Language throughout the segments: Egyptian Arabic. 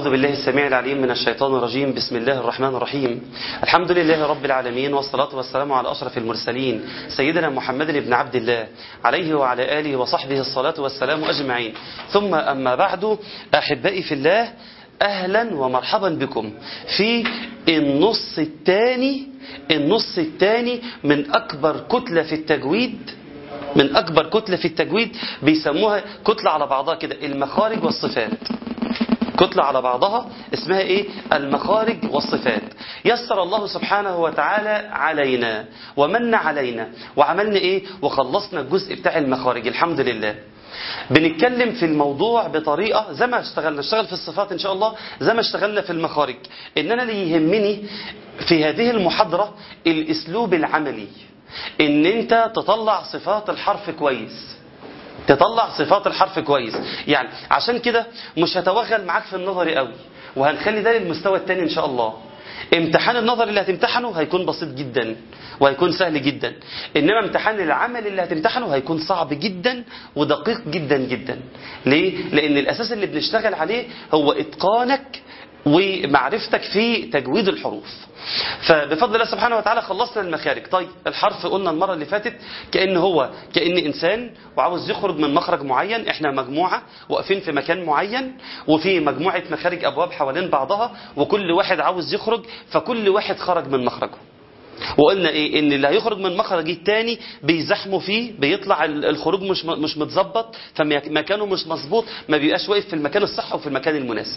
أعوذ بالله السميع العليم من الشيطان الرجيم بسم الله الرحمن الرحيم الحمد لله رب العالمين والصلاة والسلام على أشرف المرسلين سيدنا محمد بن عبد الله عليه وعلى آله وصحبه الصلاة والسلام أجمعين ثم أما بعد أحبائي في الله أهلا ومرحبا بكم في النص الثاني النص الثاني من أكبر كتلة في التجويد من أكبر كتلة في التجويد بيسموها كتلة على بعضها كده المخارج والصفات كتلة على بعضها اسمها ايه المخارج والصفات يسر الله سبحانه وتعالى علينا ومن علينا وعملنا ايه وخلصنا الجزء بتاع المخارج الحمد لله بنتكلم في الموضوع بطريقة زي ما اشتغلنا اشتغل في الصفات ان شاء الله زي ما اشتغلنا في المخارج ان انا اللي يهمني في هذه المحاضرة الاسلوب العملي ان انت تطلع صفات الحرف كويس تطلع صفات الحرف كويس يعني عشان كده مش هتوغل معاك في النظري قوي وهنخلي ده للمستوى الثاني ان شاء الله امتحان النظر اللي هتمتحنه هيكون بسيط جدا وهيكون سهل جدا انما امتحان العمل اللي هتمتحنه هيكون صعب جدا ودقيق جدا جدا ليه لان الاساس اللي بنشتغل عليه هو اتقانك ومعرفتك في تجويد الحروف فبفضل الله سبحانه وتعالى خلصنا المخارج طيب الحرف قلنا المرة اللي فاتت كأن هو كأن إنسان وعاوز يخرج من مخرج معين احنا مجموعة واقفين في مكان معين وفي مجموعة مخارج أبواب حوالين بعضها وكل واحد عاوز يخرج فكل واحد خرج من مخرجه وقلنا ايه ان اللي هيخرج من مخرج التاني بيزحموا فيه بيطلع الخروج مش مش متظبط فمكانه مش مظبوط ما بيبقاش واقف في المكان الصح وفي المكان المناسب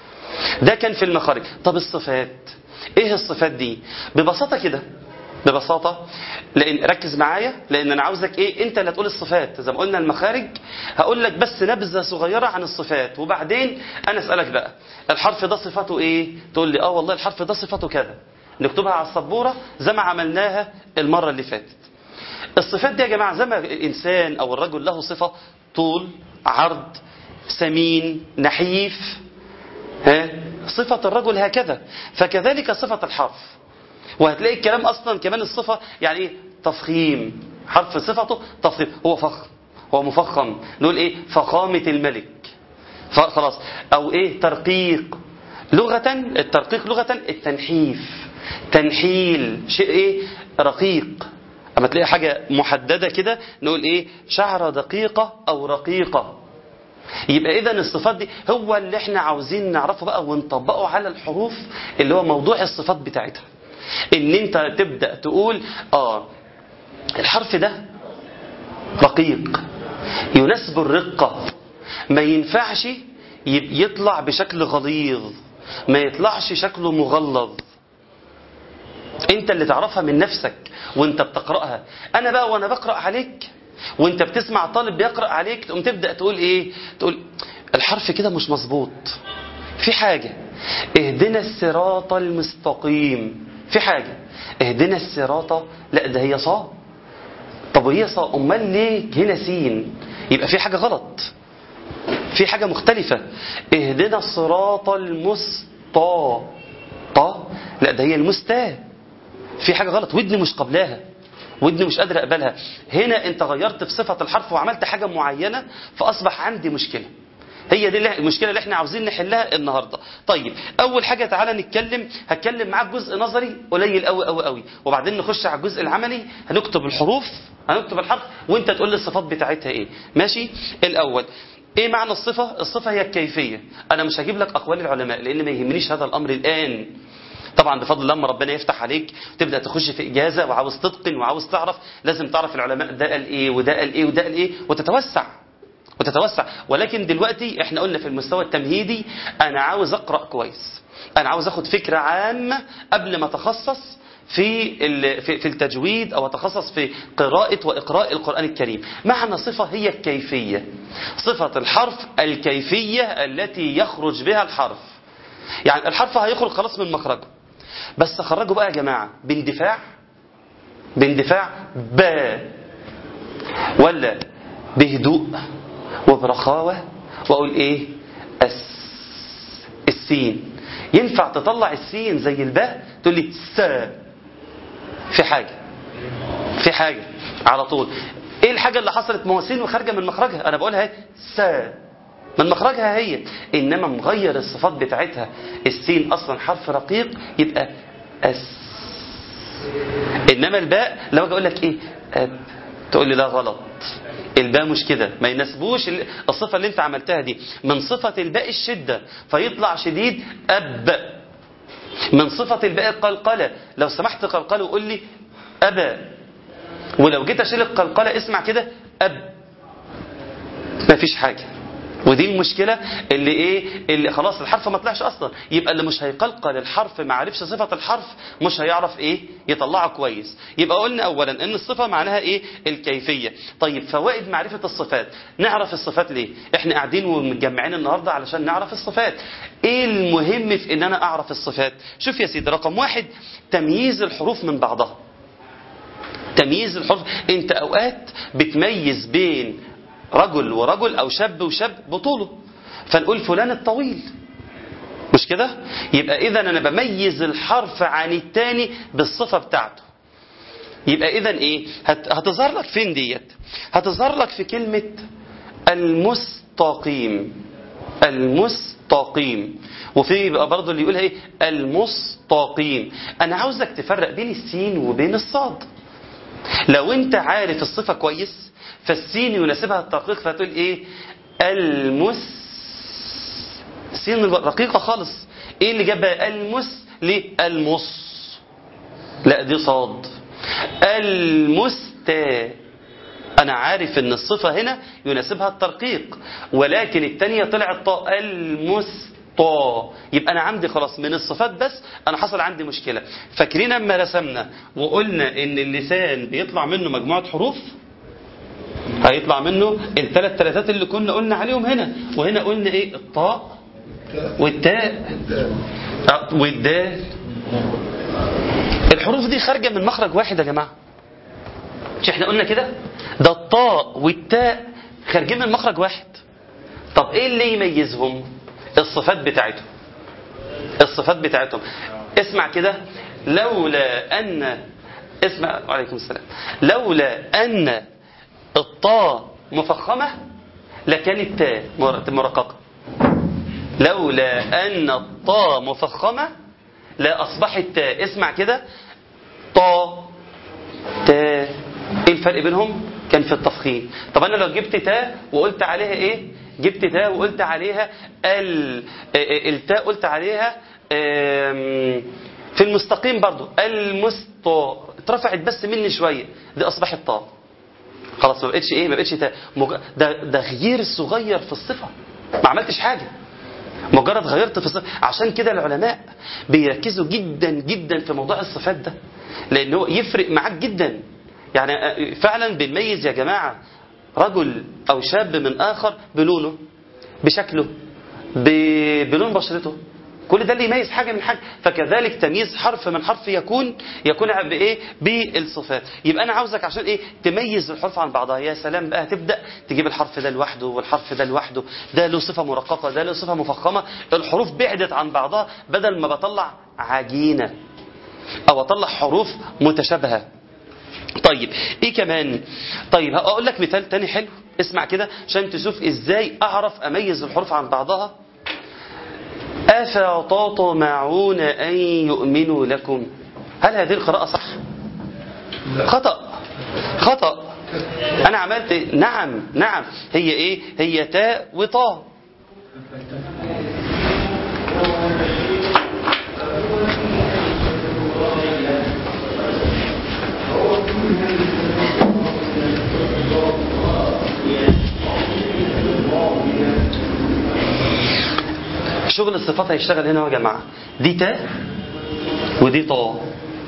ده كان في المخارج طب الصفات ايه الصفات دي ببساطة كده ببساطة لأن ركز معايا لأن أنا عاوزك إيه أنت اللي هتقول الصفات زي ما قلنا المخارج هقول لك بس نبذة صغيرة عن الصفات وبعدين أنا أسألك بقى الحرف ده صفاته إيه تقول لي آه والله الحرف ده صفاته كذا نكتبها على السبورة زي ما عملناها المرة اللي فاتت الصفات دي يا جماعة زي ما الإنسان أو الرجل له صفة طول عرض سمين نحيف ها صفة الرجل هكذا فكذلك صفة الحرف وهتلاقي الكلام أصلا كمان الصفة يعني إيه تفخيم حرف صفته تفخيم هو فخم هو مفخم نقول إيه فخامة الملك خلاص أو إيه ترقيق لغة الترقيق لغة التنحيف تنحيل شيء إيه رقيق أما تلاقي حاجة محددة كده نقول إيه شعرة دقيقة أو رقيقة يبقى اذا الصفات دي هو اللي احنا عاوزين نعرفه بقى ونطبقه على الحروف اللي هو موضوع الصفات بتاعتها ان انت تبدأ تقول اه الحرف ده رقيق يناسب الرقة ما ينفعش يطلع بشكل غليظ ما يطلعش شكله مغلظ انت اللي تعرفها من نفسك وانت بتقرأها انا بقى وانا بقرأ عليك وانت بتسمع طالب بيقرأ عليك تقوم تبدأ تقول ايه تقول الحرف كده مش مظبوط في حاجة اهدنا الصراط المستقيم في حاجة اهدنا الصراط لا ده هي صا طب وهي صا امال ليه هنا سين يبقى في حاجة غلط في حاجة مختلفة اهدنا الصراط المسطى طا لا ده هي المستا في حاجة غلط ودني مش قبلها ودني مش قادر اقبلها هنا انت غيرت في صفة الحرف وعملت حاجة معينة فاصبح عندي مشكلة هي دي المشكلة اللي احنا عاوزين نحلها النهاردة طيب اول حاجة تعالى نتكلم هتكلم معاك جزء نظري قليل قوي قوي قوي وبعدين نخش على الجزء العملي هنكتب الحروف هنكتب الحرف وانت تقول لي الصفات بتاعتها ايه ماشي الاول ايه معنى الصفة الصفة هي الكيفية انا مش هجيب لك اقوال العلماء لان ما يهمنيش هذا الامر الان طبعا بفضل لما ربنا يفتح عليك تبدأ تخش في إجازة وعاوز تتقن وعاوز تعرف لازم تعرف العلماء ده قال إيه وده قال إيه وده قال إيه وتتوسع وتتوسع ولكن دلوقتي احنا قلنا في المستوى التمهيدي أنا عاوز أقرأ كويس أنا عاوز أخد فكرة عامة قبل ما أتخصص في في التجويد أو أتخصص في قراءة وإقراء القرآن الكريم معنى صفة هي الكيفية صفة الحرف الكيفية التي يخرج بها الحرف يعني الحرف هيخرج خلاص من مخرجه بس خرجوا بقى يا جماعة باندفاع باندفاع با ولا بهدوء وبرخاوة واقول ايه اس السين ينفع تطلع السين زي الباء تقول لي سا في حاجة في حاجة على طول ايه الحاجة اللي حصلت مواسين وخارجة من مخرجها انا بقولها سا من مخرجها هي انما مغير الصفات بتاعتها السين اصلا حرف رقيق يبقى اس انما الباء لو اجي اقول لك ايه اب تقول لي لا غلط الباء مش كده ما يناسبوش ال- الصفه اللي انت عملتها دي من صفه الباء الشده فيطلع شديد اب من صفه الباء القلقله لو سمحت قلقله وقول لي ابا ولو جيت اشيل القلقله اسمع كده اب ما فيش حاجه ودي المشكلة اللي ايه اللي خلاص الحرف ما طلعش اصلا يبقى اللي مش هيقلقل الحرف ما عرفش صفة الحرف مش هيعرف ايه يطلعه كويس يبقى قلنا اولا ان الصفة معناها ايه الكيفية طيب فوائد معرفة الصفات نعرف الصفات ليه احنا قاعدين ومتجمعين النهاردة علشان نعرف الصفات ايه المهم في ان انا اعرف الصفات شوف يا سيدي رقم واحد تمييز الحروف من بعضها تمييز الحروف انت اوقات بتميز بين رجل ورجل او شاب وشاب بطوله فنقول فلان الطويل مش كده يبقى اذا انا بميز الحرف عن التاني بالصفة بتاعته يبقى اذا ايه هت- هتظهر لك فين ديت هتظهر لك في كلمة المستقيم المستقيم وفي بقى برضه اللي يقولها ايه المستقيم انا عاوزك تفرق بين السين وبين الصاد لو انت عارف الصفة كويس فالسين يناسبها الترقيق فتقول ايه المس سين رقيقة خالص ايه اللي جاب بقى المس ليه المص لا دي صاد المستا انا عارف ان الصفة هنا يناسبها الترقيق ولكن التانية طلعت طاء المسطا يبقى انا عندي خلاص من الصفات بس انا حصل عندي مشكلة فاكرين اما رسمنا وقلنا ان اللسان بيطلع منه مجموعة حروف هيطلع منه الثلاث ثلاثات اللي كنا قلنا عليهم هنا وهنا قلنا ايه الطاء والتاء آه، والدال الحروف دي خارجة من مخرج واحد يا جماعة مش احنا قلنا كده ده الطاء والتاء خارجين من مخرج واحد طب ايه اللي يميزهم الصفات بتاعتهم الصفات بتاعتهم اسمع كده لولا ان اسمع وعليكم السلام لولا ان الطاء مفخمة لكان التاء مر- مرققة لولا أن الطاء مفخمة لا أصبحت تاء اسمع كده طاء تاء ايه الفرق بينهم كان في التفخيم طب انا لو جبت تاء وقلت عليها ايه جبت تاء وقلت عليها ال آه، التاء قلت عليها آم، في المستقيم برضو المسطى اترفعت بس مني شويه دي اصبحت طاء خلاص ما بقتش ايه ما بقتش تاء مج... ده ده غير صغير في الصفه ما عملتش حاجه مجرد غيرت في الصفة عشان كده العلماء بيركزوا جدا جدا في موضوع الصفات ده لان هو يفرق معاك جدا يعني فعلا بنميز يا جماعة رجل او شاب من اخر بلونه بشكله ب- بلون بشرته كل ده اللي يميز حاجة من حاجة فكذلك تمييز حرف من حرف يكون يكون بإيه بالصفات يبقى أنا عاوزك عشان إيه تميز الحروف عن بعضها يا سلام بقى تبدأ تجيب الحرف ده لوحده والحرف ده لوحده ده له صفة مرققة ده له صفة مفخمة الحروف بعدت عن بعضها بدل ما بطلع عجينة أو أطلع حروف متشابهة طيب ايه كمان طيب هقول لك مثال تاني حلو اسمع كده عشان تشوف ازاي اعرف اميز الحروف عن بعضها أفتطمعون أن يؤمنوا لكم هل هذه القراءة صح خطأ خطأ أنا عملت نعم نعم هي إيه هي تاء وطاء شغل الصفات هيشتغل هنا يا جماعة دي تاء ودي طاء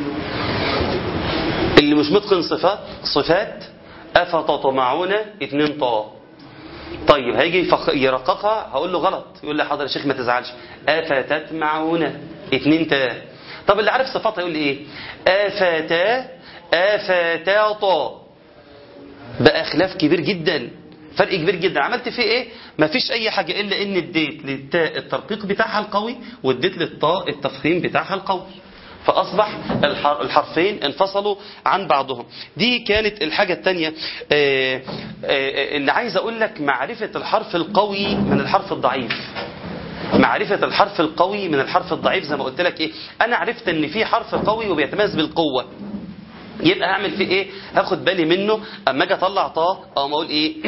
اللي مش متقن صفات صفات أفتطمعون اتنين طاء طيب هيجي يفخ... يرققها هقول له غلط يقول لي حاضر يا شيخ ما تزعلش أفتتمعون اتنين تاء طب اللي عارف صفاتها يقول لي ايه أفتا أفتا طاء بقى خلاف كبير جدا فرق كبير جدا عملت فيه ايه مفيش اي حاجة الا ان اديت للتاء الترقيق بتاعها القوي واديت للطاء التفخيم بتاعها القوي فأصبح الحر- الحرفين انفصلوا عن بعضهم دي كانت الحاجة التانية آه، آه، اللي عايز أقول لك معرفة الحرف القوي من الحرف الضعيف معرفة الحرف القوي من الحرف الضعيف زي ما قلت لك ايه انا عرفت ان في حرف قوي وبيتميز بالقوة يبقى هعمل فيه ايه هاخد بالي منه اما اجي اطلع طا او ما اقول ايه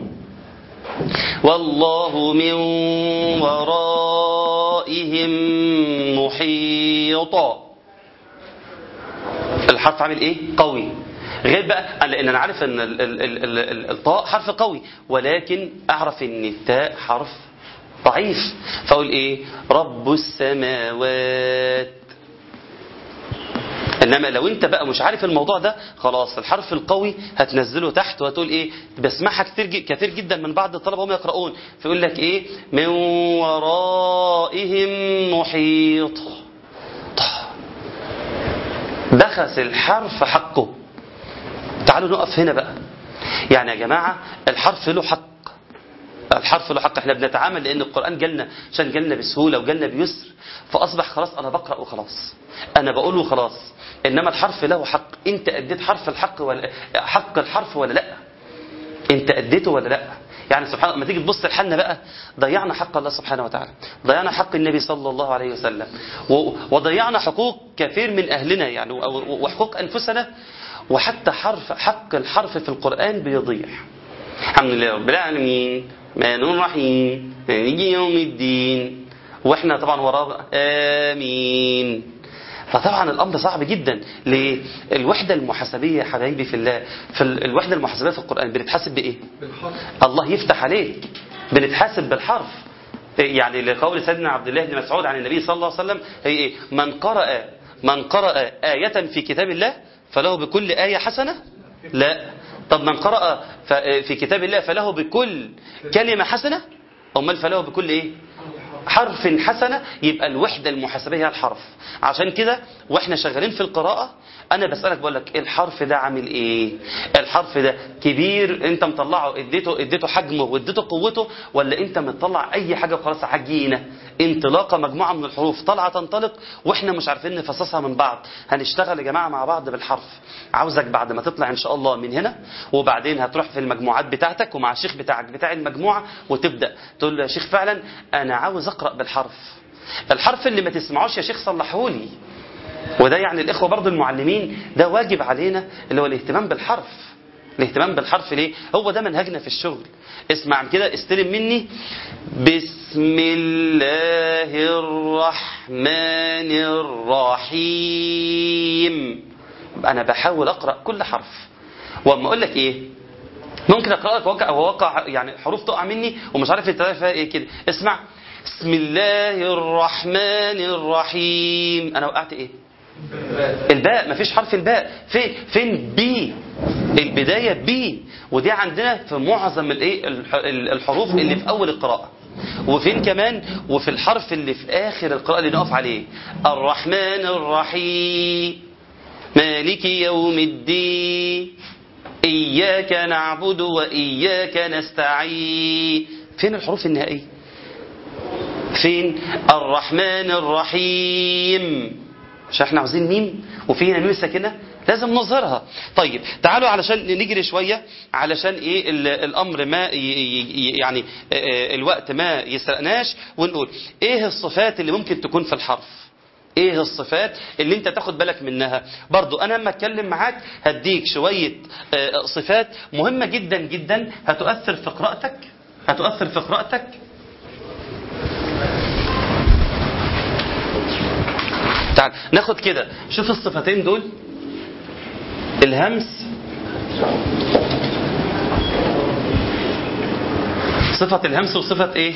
والله من ورائهم محيطا الحرف عامل ايه قوي غير بقى لان انا عارف ان ال- ال- ال- ال- ال- الطاء حرف قوي ولكن اعرف ان التاء حرف ضعيف فاقول ايه رب السماوات انما لو انت بقى مش عارف الموضوع ده خلاص الحرف القوي هتنزله تحت وهتقول ايه بسمعها كتير ج- كتير جدا من بعض الطلبه وهم يقرؤون فيقول لك ايه من ورائهم محيط بخس الحرف حقه تعالوا نقف هنا بقى يعني يا جماعه الحرف له حق الحرف له حق احنا بنتعامل لان القران جالنا عشان جالنا بسهوله وجالنا بيسر فاصبح خلاص انا بقرا وخلاص انا بقول وخلاص انما الحرف له حق انت اديت حرف الحق ولا حق الحرف ولا لا انت اديته ولا لا يعني سبحان الله لما تيجي تبص لحالنا بقى ضيعنا حق الله سبحانه وتعالى ضيعنا حق النبي صلى الله عليه وسلم و- وضيعنا حقوق كثير من اهلنا يعني و- و- وحقوق انفسنا وحتى حرف حق الحرف في القران بيضيع الحمد لله رب العالمين مان رحيم يجي يوم الدين واحنا طبعا وراه امين فطبعا الامر صعب جدا ليه الوحده المحاسبيه يا حبايبي في الله في ال- الوحده المحاسبيه في القران بنتحاسب بايه الله يفتح عليك بنتحاسب بالحرف يعني لقول سيدنا عبد الله بن مسعود عن النبي صلى الله عليه وسلم هي ايه من قرأ من قرأ آية في كتاب الله فله بكل آية حسنة لا طب من قرأ ف- في كتاب الله فله بكل كلمة حسنة أمال فله بكل إيه حرف حسنة يبقى الوحدة المحاسبية هي الحرف عشان كده واحنا شغالين في القراءة انا بسألك بقول لك الحرف ده عامل ايه الحرف ده كبير انت مطلعه اديته اديته حجمه واديته قوته ولا انت مطلع اي حاجة خلاص عجينة انطلاقة مجموعة من الحروف طالعة تنطلق واحنا مش عارفين نفصصها من بعض هنشتغل يا جماعة مع بعض بالحرف عاوزك بعد ما تطلع ان شاء الله من هنا وبعدين هتروح في المجموعات بتاعتك ومع الشيخ بتاعك بتاع المجموعة وتبدأ تقول له يا شيخ فعلا انا عاوز اقرأ بالحرف الحرف اللي ما تسمعوش يا شيخ صلحهولي وده يعني الإخوة برضو المعلمين ده واجب علينا اللي هو الاهتمام بالحرف الاهتمام بالحرف ليه هو ده منهجنا في الشغل اسمع كده استلم مني بسم الله الرحمن الرحيم انا بحاول اقرا كل حرف واما اقول لك ايه ممكن اقرا لك واقع وواقع يعني حروف تقع مني ومش عارف انت فيها ايه كده اسمع بسم الله الرحمن الرحيم انا وقعت ايه الباء مفيش حرف الباء فين فين بي البدايه بي ودي عندنا في معظم الايه الح- الحروف اللي في اول القراءه وفين كمان وفي الحرف اللي في اخر القراءه اللي نقف عليه الرحمن الرحيم مالك يوم الدين إياك نعبد وإياك نستعين فين الحروف النهائية فين الرحمن الرحيم مش احنا عاوزين ميم وفي هنا ميم ساكنه لازم نظهرها طيب تعالوا علشان نجري شويه علشان ايه ال- الامر ما ي- ي- يعني آه، الوقت ما يسرقناش ونقول ايه الصفات اللي ممكن تكون في الحرف ايه الصفات اللي انت تاخد بالك منها برضو انا لما اتكلم معاك هديك شوية آه، صفات مهمة جدا جدا هتؤثر في قراءتك هتؤثر في قراءتك تعال ناخد كده شوف الصفتين دول الهمس صفة الهمس وصفة ايه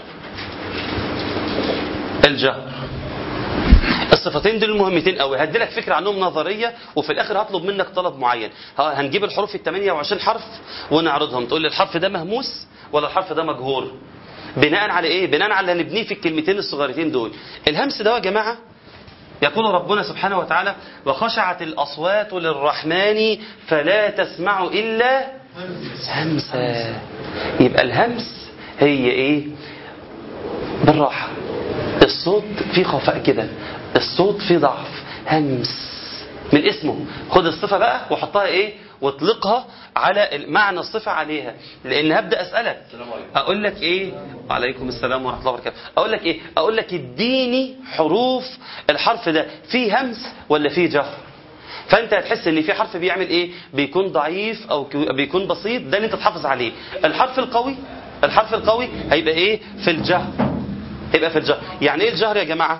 الجهر الصفتين دول مهمتين قوي هدي لك فكره عنهم نظريه وفي الاخر هطلب منك طلب معين ها- هنجيب الحروف ال 28 حرف ونعرضهم تقول لي الحرف ده مهموس ولا الحرف ده مجهور بناء على ايه بناء على اللي هنبنيه في الكلمتين الصغيرتين دول الهمس ده يا جماعه يقول ربنا سبحانه وتعالى وخشعت الاصوات للرحمن فلا تسمع الا همسا يبقى الهمس هي ايه بالراحه الصوت فيه خفاء كده الصوت فيه ضعف همس من اسمه خد الصفة بقى وحطها ايه واطلقها على معنى الصفة عليها لان هبدأ اسألك اقول لك ايه وعليكم السلام ورحمة الله وبركاته اقول لك ايه اقول لك اديني حروف الحرف ده فيه همس ولا فيه جهر فانت هتحس ان في حرف بيعمل ايه بيكون ضعيف او كو- بيكون بسيط ده اللي انت تحافظ عليه الحرف القوي الحرف القوي هيبقى ايه في الجهر هيبقى في الجهر يعني ايه الجهر يا جماعه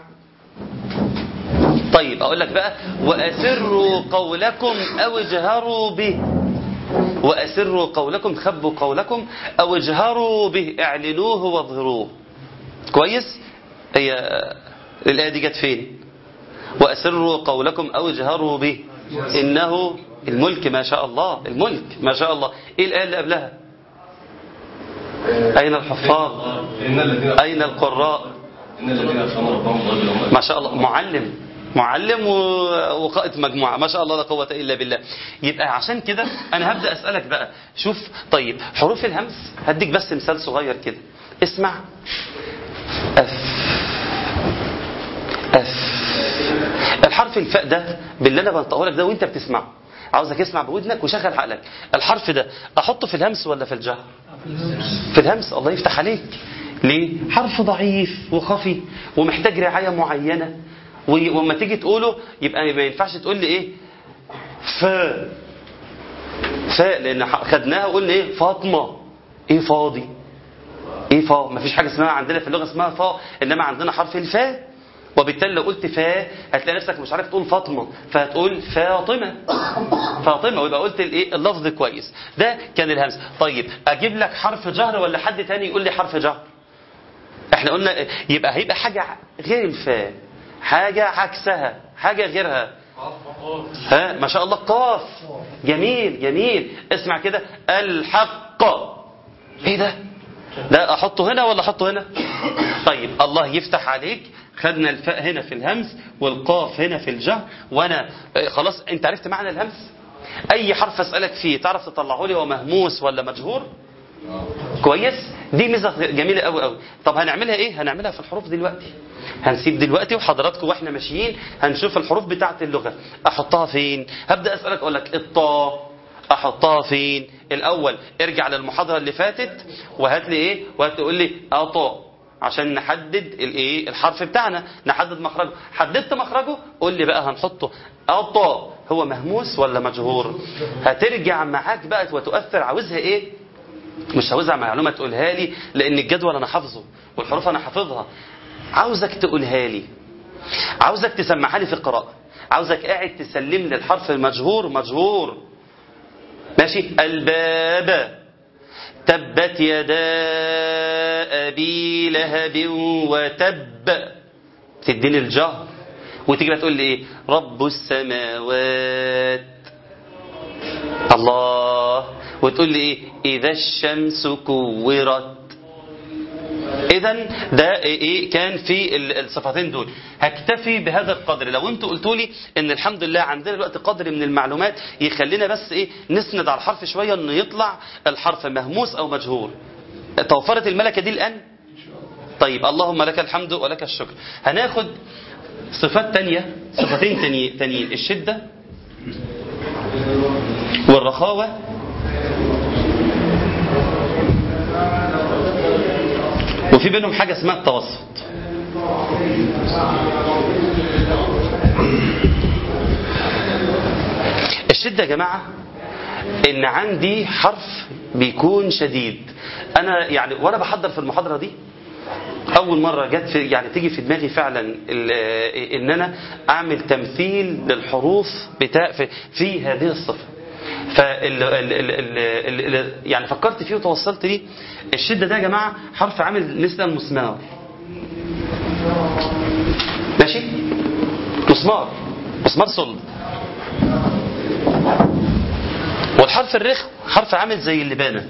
طيب اقول لك بقى واسروا قولكم او اجهروا به واسروا قولكم خبوا قولكم او اجهروا به اعلنوه واظهروه كويس هي الايه دي جت فين واسروا قولكم او اجهروا به انه الملك ما شاء الله الملك ما شاء الله ايه الايه اللي قبلها اين الحفاظ إن الذين اين القراء إن الذين يخشون ربهم بالغيب ما شاء الله معلم معلم و- وقائد مجموعة ما شاء الله لا قوة إلا بالله يبقى عشان كده أنا هبدأ أسألك بقى شوف طيب حروف الهمس هديك بس مثال صغير كده اسمع أف أف الحرف الفاء ده باللي أنا بنطقه لك ده وأنت بتسمعه عاوزك اسمع بودنك وشغل عقلك الحرف ده أحطه في الهمس ولا في الجهر في الهمس الله يفتح عليك ليه حرف ضعيف وخفي ومحتاج رعاية معينة و- وما تيجي تقوله يبقى ما ينفعش تقول لي ايه فاء فاء لان ح- خدناها وقلنا ايه فاطمة ايه فاضي ايه فاء ما فيش حاجة اسمها عندنا في اللغة اسمها فاء انما عندنا حرف الفاء وبالتالي لو قلت فاء هتلاقي نفسك مش عارف تقول فاطمة فهتقول فاطمة فاطمة ويبقى قلت الايه اللفظ كويس ده كان الهمس طيب اجيب لك حرف جهر ولا حد تاني يقول لي حرف جهر احنا قلنا يبقى هيبقى حاجة غير الفاء حاجة عكسها حاجة غيرها ها ما شاء الله قاف جميل جميل اسمع كده الحق ايه ده لا احطه هنا ولا احطه هنا طيب الله يفتح عليك خدنا الفاء هنا في الهمس والقاف هنا في الجهر وانا اه، خلاص انت عرفت معنى الهمس اي حرف اسالك فيه تعرف تطلعه لي هو مهموس ولا مجهور كويس دي ميزه جميله قوي قوي طب هنعملها ايه هنعملها في الحروف دلوقتي هنسيب دلوقتي وحضراتكم واحنا ماشيين هنشوف الحروف بتاعه اللغه احطها فين هبدا اسالك اقول لك الطاء احطها فين الاول ارجع للمحاضره اللي فاتت وهات لي ايه وهتقول لي اطاء عشان نحدد الايه الحرف بتاعنا نحدد مخرجه حددت مخرجه قول لي بقى هنحطه اطاء هو مهموس ولا مجهور هترجع معاك بقى وتؤثر عاوزها ايه مش عاوزها معلومة تقولها لي لأن الجدول أنا حافظه والحروف أنا حافظها عاوزك تقولها لي عاوزك تسمعها لي في القراءة عاوزك قاعد تسلم لي الحرف المجهور مجهور ماشي الباب تبت يدا أبي لهب وتب تديني الجهر وتيجي بقى تقول لي ايه رب السماوات الله وتقول لي ايه اذا الشمس كورت اذا ده ايه كان في ال- الصفتين دول هكتفي بهذا القدر لو انتوا قلتوا لي ان الحمد لله عندنا دلوقتي قدر من المعلومات يخلينا بس ايه نسند على الحرف شويه انه يطلع الحرف مهموس او مجهور توفرت الملكه دي الان طيب اللهم لك الحمد ولك الشكر هناخد صفات تانية صفتين تاني- تانيين الشدة والرخاوة وفي بينهم حاجة اسمها التوسط الشدة يا جماعة ان عندي حرف بيكون شديد انا يعني وانا بحضر في المحاضرة دي اول مرة جت في يعني تيجي في دماغي فعلا ال- ان انا اعمل تمثيل للحروف بتاع في, في هذه الصفة فال ال ال ال ال يعني فكرت فيه وتوصلت ليه الشدة ده يا جماعة حرف عامل مثل المسمار ماشي مسمار مسمار صلب والحرف الرخم حرف عامل زي اللبانة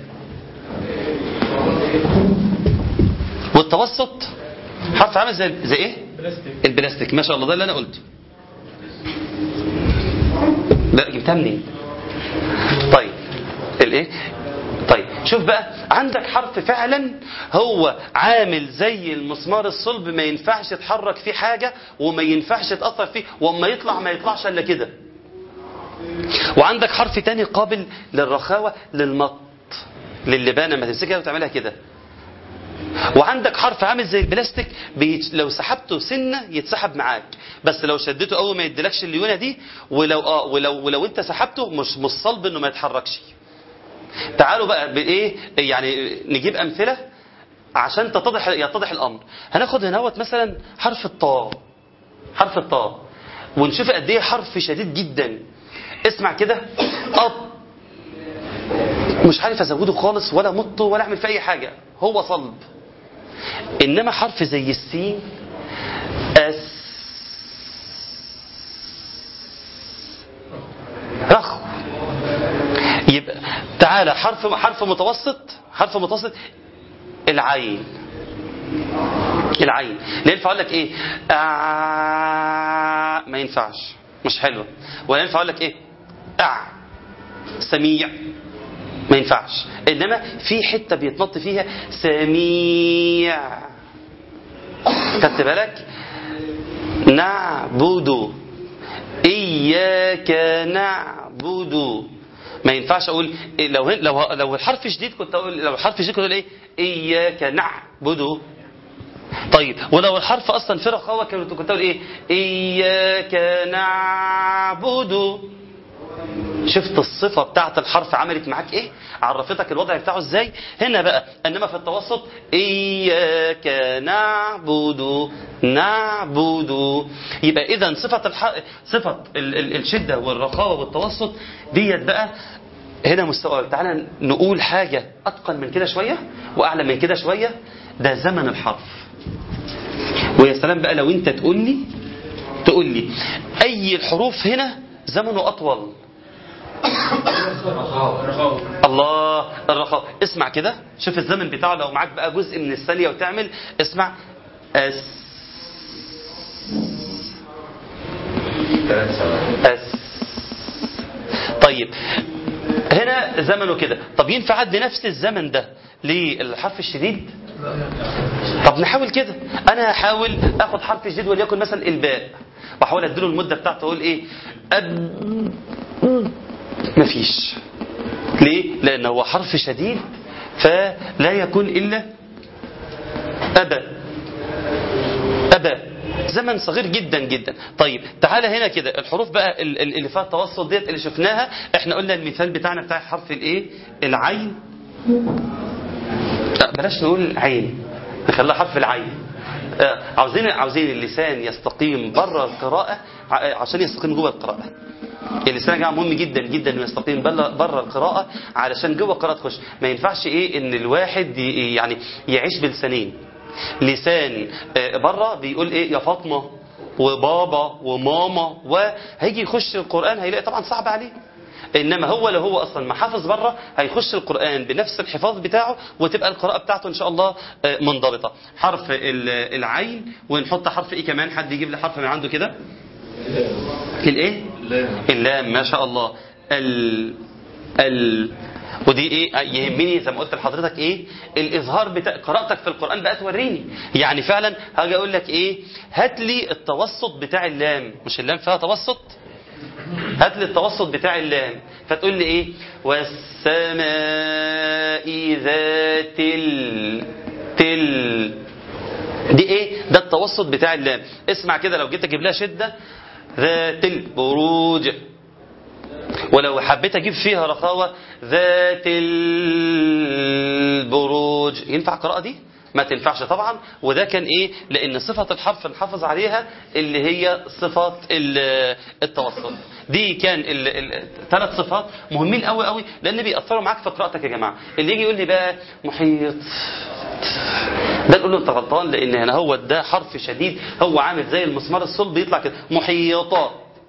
والتوسط حرف عامل زي زي ايه البلاستيك ما شاء الله ده اللي انا قلته لا جبتها منين طيب الايه طيب شوف بقى عندك حرف فعلا هو عامل زي المسمار الصلب ما ينفعش تحرك فيه حاجة وما ينفعش تأثر فيه وما يطلع ما يطلعش الا كده وعندك حرف تاني قابل للرخاوة للمط للبانة ما تمسكها وتعملها كده وعندك حرف عامل زي البلاستيك بيت... لو سحبته سنه يتسحب معاك بس لو شدته قوي ما يديلكش الليونه دي ولو اه ولو ولو انت سحبته مش مش صلب انه ما يتحركش تعالوا بقى بايه يعني نجيب امثله عشان تتضح يتضح الامر هناخد هنوت مثلا حرف الطاء حرف الطاء ونشوف قد ايه حرف شديد جدا اسمع كده أط مش عارف ازوده خالص ولا مطه ولا اعمل فيه اي حاجه هو صلب انما حرف زي السين اس رخو يبقى تعالى حرف حرف متوسط حرف متوسط العين العين لا ينفع اقول لك ايه آه ما ينفعش مش حلوه ولا ينفع اقول لك ايه آه سميع ما ينفعش انما في حته بيتنط فيها سميع خدت بالك نعبد اياك نعبد ما ينفعش اقول إيه لو لو لو الحرف شديد كنت اقول لو الحرف شديد كنت اقول ايه اياك نعبد طيب ولو الحرف اصلا في رخاوه كنت كنت اقول ايه اياك نعبد شفت الصفة بتاعت الحرف عملت معاك ايه عرفتك الوضع بتاعه ازاي هنا بقى انما في التوسط اياك نعبد نعبد يبقى اذا صفة الح... صفة ال... ال... الشدة والرخاوة والتوسط ديت بقى هنا مستوى تعالى نقول حاجة اتقن من كده شوية واعلى من كده شوية ده زمن الحرف ويا سلام بقى لو انت تقول لي تقول لي اي الحروف هنا زمنه اطول الله الرخاء اسمع كده شوف الزمن بتاعه لو معاك بقى جزء من الثانية وتعمل اسمع اس اس طيب هنا زمنه كده طب ينفع عد نفس الزمن ده للحرف الشديد طب نحاول كده انا هحاول اخد حرف شديد وليكن مثلا الباء واحاول اديله المده بتاعته اقول ايه أب... مفيش ليه لان هو حرف شديد فلا يكون الا ابا ابا زمن صغير جدا جدا طيب تعالى هنا كده الحروف بقى اللي فيها التوسط ديت اللي شفناها احنا قلنا المثال بتاعنا بتاع حرف الايه العين لا بلاش نقول عين نخليها حرف العين عاوزين عاوزين اللسان يستقيم بره القراءة عشان يستقيم جوه القراءة اللسان يا جماعه مهم جدا جدا انه يستقيم بره القراءة علشان جوه القراءة تخش ما ينفعش ايه ان الواحد يعني يعيش بلسانين لسان بره بيقول ايه يا فاطمة وبابا وماما وهيجي يخش القرآن هيلاقي طبعا صعب عليه انما هو لو هو اصلا ما حافظ بره هيخش القران بنفس الحفاظ بتاعه وتبقى القراءه بتاعته ان شاء الله منضبطه حرف العين ونحط حرف ايه كمان حد يجيب لي حرف من عنده كده الايه اللام ما شاء الله ال ال ودي ايه يهمني زي ما قلت لحضرتك ايه الاظهار بتاع قراءتك في القران بقى توريني يعني فعلا هاجي اقول لك ايه هات لي التوسط بتاع اللام مش اللام فيها توسط هات لي التوسط بتاع اللام فتقول لي ايه والسماء ذات ال تل دي ايه ده التوسط بتاع اللام اسمع كده لو جيت اجيب لها شده ذات البروج ولو حبيت اجيب فيها رخاوه ذات البروج ينفع القراءه دي ما تنفعش طبعا وده كان ايه لان صفة الحرف نحافظ عليها اللي هي صفة التوسط دي كان ثلاث صفات مهمين قوي قوي لان بيأثروا معاك في قراءتك يا جماعة اللي يجي يقول لي بقى محيط ده نقول له انت غلطان لان هنا هو ده حرف شديد هو عامل زي المسمار الصلب يطلع كده محيطات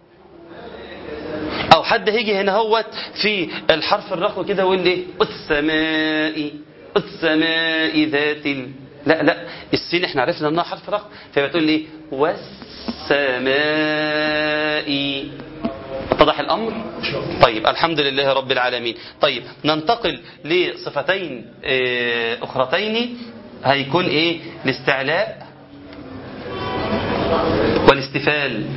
او حد هيجي هنا هوت في الحرف الرخو كده ويقول لي السماء السماء ذات ال... لا لا السين احنا عرفنا انها حرف رخو فبتقول لي والسماء اتضح الأمر طيب الحمد لله رب العالمين طيب ننتقل لصفتين آه، أخرتين هيكون إيه الاستعلاء والاستفال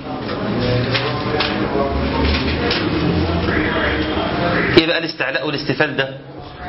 ايه بقى الاستعلاء والاستفال ده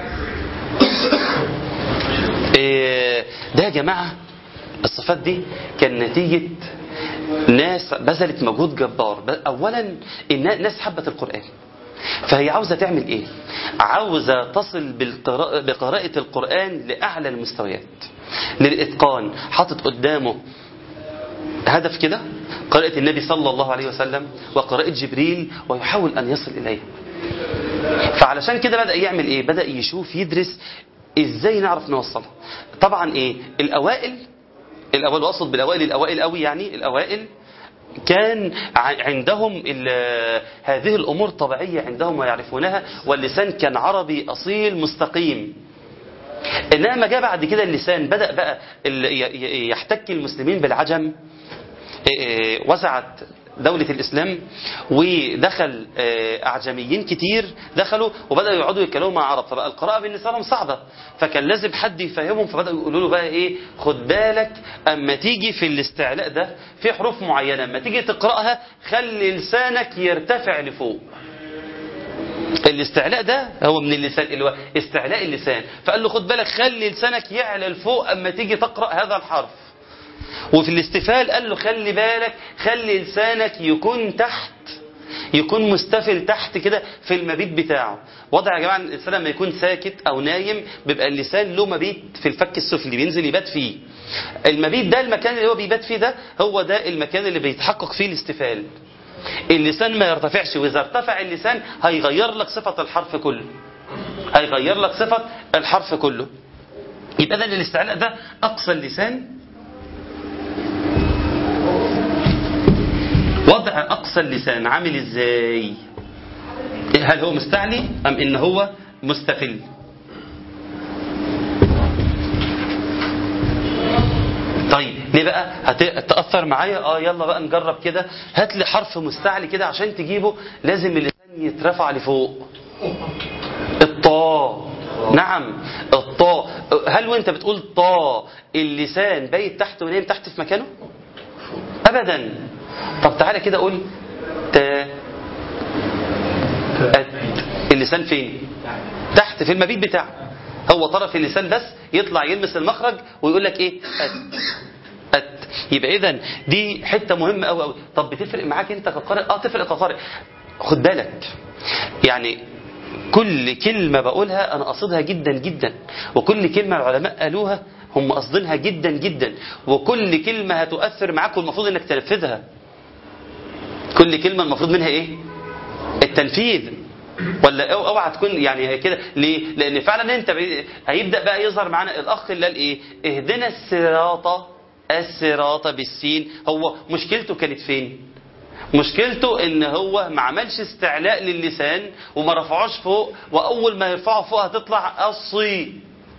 إيه ده يا جماعة الصفات دي كان نتيجة ناس بذلت مجهود جبار ب- اولا النا- ناس حبت القرآن فهي عاوزة تعمل ايه عاوزة تصل بالقراءة بقراءة القرآن لأعلى المستويات للإتقان حاطط قدامه هدف كده قراءة النبي صلى الله عليه وسلم وقراءة جبريل ويحاول أن يصل إليه فعلشان كده بدأ يعمل إيه بدأ يشوف يدرس إزاي نعرف نوصلها طبعا إيه الأوائل الأوائل أقصد بالأوائل الأوائل قوي يعني الأوائل كان ع- عندهم ال- هذه الأمور طبيعية عندهم ويعرفونها واللسان كان عربي أصيل مستقيم إنما جاء بعد كده اللسان بدأ بقى ال- ي- ي- يحتك المسلمين بالعجم إيه، وسعت دولة الإسلام ودخل آه، أعجميين كتير دخلوا وبدأوا يقعدوا يتكلموا مع عرب فبقى القراءة بالنسبة لهم صعبة فكان لازم حد يفهمهم فبدأوا يقولوا له بقى إيه خد بالك أما تيجي في الاستعلاء ده في حروف معينة أما تيجي تقرأها خلي لسانك يرتفع لفوق الاستعلاء ده هو من اللسان اللي هو استعلاء اللسان فقال له خد بالك خلي لسانك يعلى لفوق أما تيجي تقرأ هذا الحرف وفي الاستفال قال له خلي بالك خلي لسانك يكون تحت يكون مستفل تحت كده في المبيت بتاعه وضع يا جماعه الانسان لما يكون ساكت او نايم بيبقى اللسان له مبيت في الفك السفلي بينزل يبات فيه المبيت ده المكان اللي هو بيبات فيه ده هو ده المكان اللي بيتحقق فيه الاستفال اللسان ما يرتفعش واذا ارتفع اللسان هيغير لك صفه الحرف كله هيغير لك صفه الحرف كله يبقى ده الاستعلاء ده اقصى اللسان وضع أقصى اللسان عامل إزاي هل هو مستعلي أم إن هو مستفل طيب ليه بقى هتأثر معايا اه يلا بقى نجرب كده هات لي حرف مستعلي كده عشان تجيبه لازم اللسان يترفع لفوق الطاء نعم الطاء هل وانت بتقول طاء اللسان بايت تحت ونايم تحت في مكانه ابدا طب تعالى كده قول تا أت. اللسان فين تحت في المبيت بتاعه هو طرف اللسان بس يطلع يلمس المخرج ويقول لك ايه أت. أت. يبقى اذا دي حته مهمه قوي قوي طب بتفرق معاك انت كقارئ اه تفرق كقارئ خد بالك يعني كل كلمة بقولها أنا قصدها جدا جدا وكل كلمة العلماء قالوها هم قصدينها جدا جدا وكل كلمة هتؤثر معاك والمفروض انك تنفذها كل كلمة المفروض منها ايه التنفيذ ولا أو- اوعى تكون يعني كده ليه لان فعلا انت بي- هيبدا بقى يظهر معانا الاخ اللي قال ايه اهدنا الصراط الصراط بالسين هو مشكلته كانت فين مشكلته ان هو ما عملش استعلاء للسان وما رفعوش فوق واول ما يرفعه فوق هتطلع الصي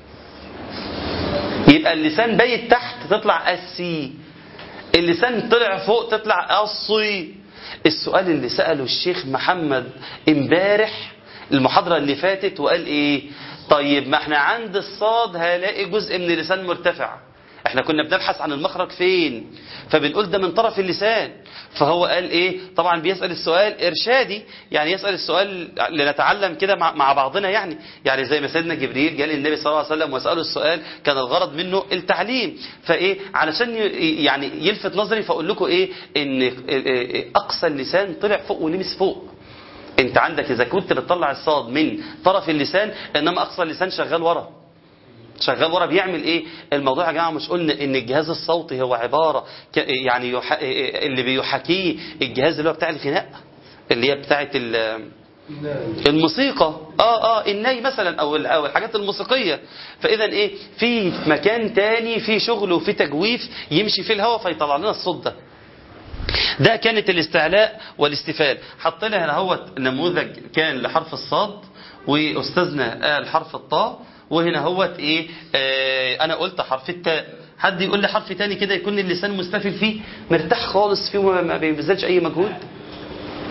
يبقى اللسان بايت تحت تطلع السي اللسان طلع فوق تطلع الصي السؤال اللي سأله الشيخ محمد امبارح المحاضرة اللي فاتت وقال ايه طيب ما احنا عند الصاد هلاقي جزء من اللسان مرتفع احنا كنا بنبحث عن المخرج فين فبنقول ده من طرف اللسان فهو قال ايه طبعا بيسأل السؤال ارشادي يعني يسأل السؤال لنتعلم كده مع, مع بعضنا يعني يعني زي ما سيدنا جبريل جاء للنبي صلى الله عليه وسلم وسأله السؤال كان الغرض منه التعليم فايه علشان ي- يعني يلفت نظري فاقول لكم ايه ان اقصى اللسان طلع فوق ولمس فوق انت عندك اذا كنت بتطلع الصاد من طرف اللسان انما اقصى اللسان شغال ورا شغال ورا بيعمل ايه الموضوع يا جماعه مش قلنا ان الجهاز الصوتي هو عباره ك- يعني يح... اللي بيحاكيه الجهاز اللي هو بتاع الغناء اللي هي بتاعه ال... الموسيقى اه اه الناي مثلا او ال- او الحاجات الموسيقيه فاذا ايه في مكان تاني في شغل وفي تجويف يمشي فيه الهواء فيطلع لنا الصوت ده ده كانت الاستعلاء والاستفال حطينا هنا هو نموذج كان لحرف الصاد واستاذنا قال حرف الطاء وهنا هو ايه آه انا قلت حرف التاء حد يقول لي حرف تاني كده يكون اللسان مستفل فيه مرتاح خالص فيه وما ما بيبذلش اي مجهود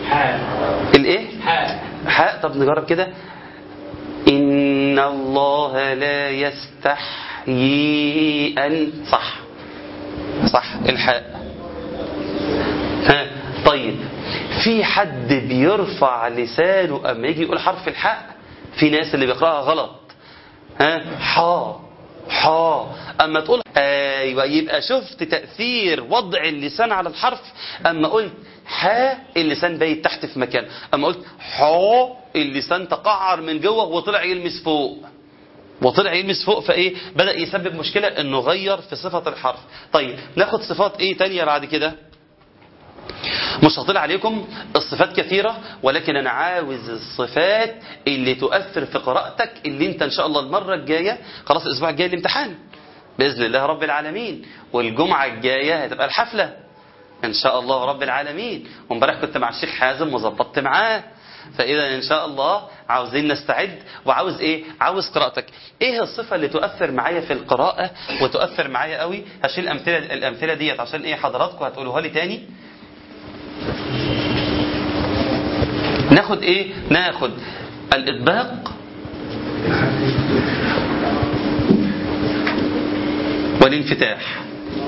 حاء الايه حاء حاء طب نجرب كده إن الله لا يستحيي أن صح صح الحاء ها طيب في حد بيرفع لسانه أما يجي يقول حرف الحاء في ناس اللي بيقرأها غلط ها حا حا اما تقول ايوه يبقى شفت تاثير وضع اللسان على الحرف اما قلت حا اللسان بايت تحت في مكان اما قلت حا اللسان تقعر من جوه وطلع يلمس فوق وطلع يلمس فوق فايه بدا يسبب مشكله انه غير في صفه الحرف طيب ناخد صفات ايه تانية بعد كده مش هطلع عليكم الصفات كثيرة ولكن أنا عاوز الصفات اللي تؤثر في قراءتك اللي أنت إن شاء الله المرة الجاية خلاص الأسبوع الجاي الامتحان بإذن الله رب العالمين والجمعة الجاية هتبقى الحفلة إن شاء الله رب العالمين وامبارح كنت مع الشيخ حازم وظبطت معاه فإذا إن شاء الله عاوزين نستعد وعاوز إيه؟ عاوز قراءتك. إيه الصفة اللي تؤثر معايا في القراءة وتؤثر معايا قوي؟ هشيل الأمثلة الأمثلة ديت عشان إيه حضراتكم هتقولوها لي تاني؟ ناخد ايه ناخد الاطباق والانفتاح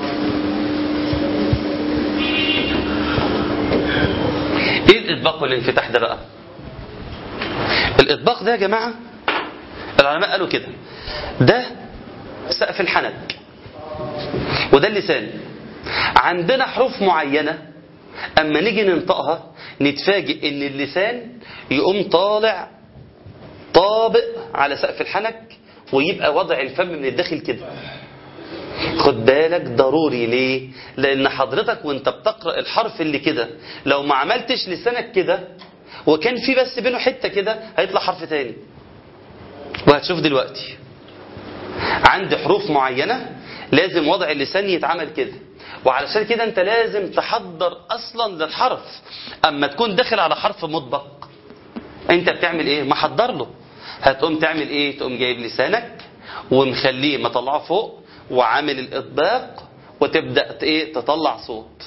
ايه الاطباق والانفتاح ده بقى الاطباق ده يا جماعه العلماء قالوا كده ده سقف الحنك وده اللسان عندنا حروف معينه اما نيجي ننطقها نتفاجئ ان اللسان يقوم طالع طابق على سقف الحنك ويبقى وضع الفم من الداخل كده خد بالك ضروري ليه لان حضرتك وانت بتقرا الحرف اللي كده لو ما عملتش لسانك كده وكان في بس بينه حته كده هيطلع حرف تاني وهتشوف دلوقتي عند حروف معينه لازم وضع اللسان يتعمل كده وعلشان كده انت لازم تحضر اصلا للحرف اما تكون داخل على حرف مطبق انت بتعمل ايه محضر له هتقوم تعمل ايه تقوم جايب لسانك ومخليه مطلعه فوق وعامل الاطباق وتبدا ايه تطلع صوت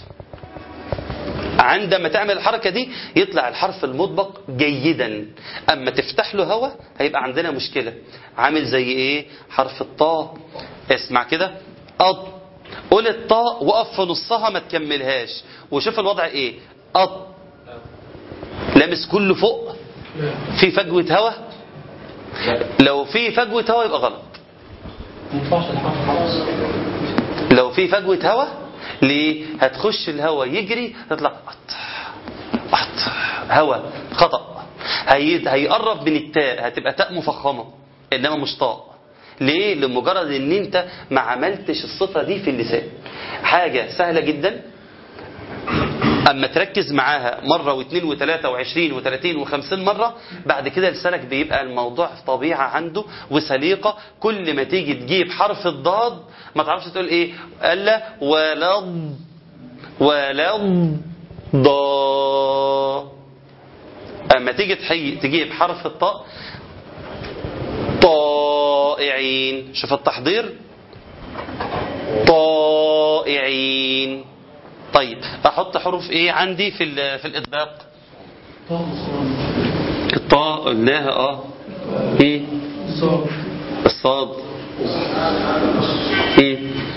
عندما تعمل الحركه دي يطلع الحرف المطبق جيدا اما تفتح له هوا هيبقى عندنا مشكله عامل زي ايه حرف الطاء اسمع كده أط قول الطاء وقف في نصها ما تكملهاش وشوف الوضع ايه أط لامس كله فوق في فجوة هوا لو في فجوة هوا يبقى غلط لو في فجوة هوا ليه هتخش الهوا يجري تطلع قط قط هوا خطأ هي... هيقرب من التاء هتبقى تاء مفخمة انما مش طاء ليه لمجرد ان انت ما عملتش الصفة دي في اللسان حاجة سهلة جدا اما تركز معاها مرة واثنين وثلاثة وعشرين وثلاثين وخمسين مرة بعد كده لسانك بيبقى الموضوع طبيعة عنده وسليقة كل ما تيجي تجيب حرف الضاد ما تعرفش تقول ايه الا ولا ولا ضا اما تيجي تحي تجيب حرف الطاء طائعين شوف التحضير طائعين طيب احط حروف ايه عندي في ال- في الاطباق الطاء قلناها اه ايه الصاد ايه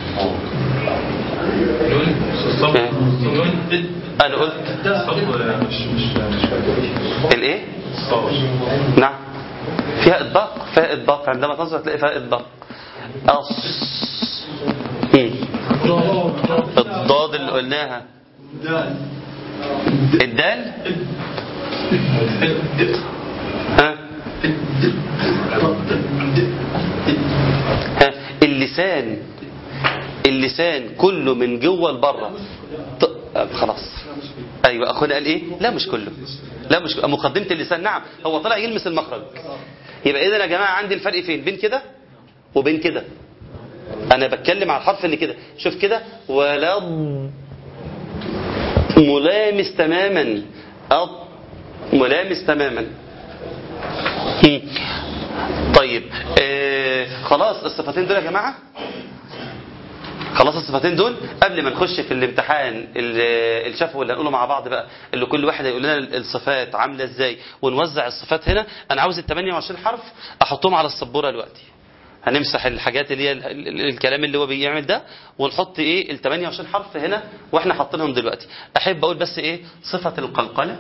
انا قلت مش مش مش الايه نعم فيها اطباق فيها اطباق عندما تنظر تلاقي فيها اطباق أص مم. الضاد اللي قلناها الدال ها ها اللسان اللسان كله من جوه لبره ط- آه، خلاص ايوه اخونا قال ايه لا مش كله لا مش مقدمه اللسان نعم هو طلع يلمس المخرج يبقى اذا يا جماعه عندي الفرق فين بين كده وبين كده انا بتكلم على الحرف اللي كده شوف كده ولا ملامس تماما أض ملامس تماما هم. طيب آه خلاص الصفتين دول يا جماعه خلاص الصفتين دول قبل ما نخش في الامتحان ال- الشفوي اللي هنقوله مع بعض بقى اللي كل واحد هيقول لنا الصفات عامله ازاي ونوزع الصفات هنا انا عاوز ال 28 حرف احطهم على السبوره دلوقتي هنمسح الحاجات اللي هي ال- ال- الكلام اللي هو بيعمل ده ونحط ايه ال 28 حرف هنا واحنا حاطينهم دلوقتي احب اقول بس ايه صفه القلقله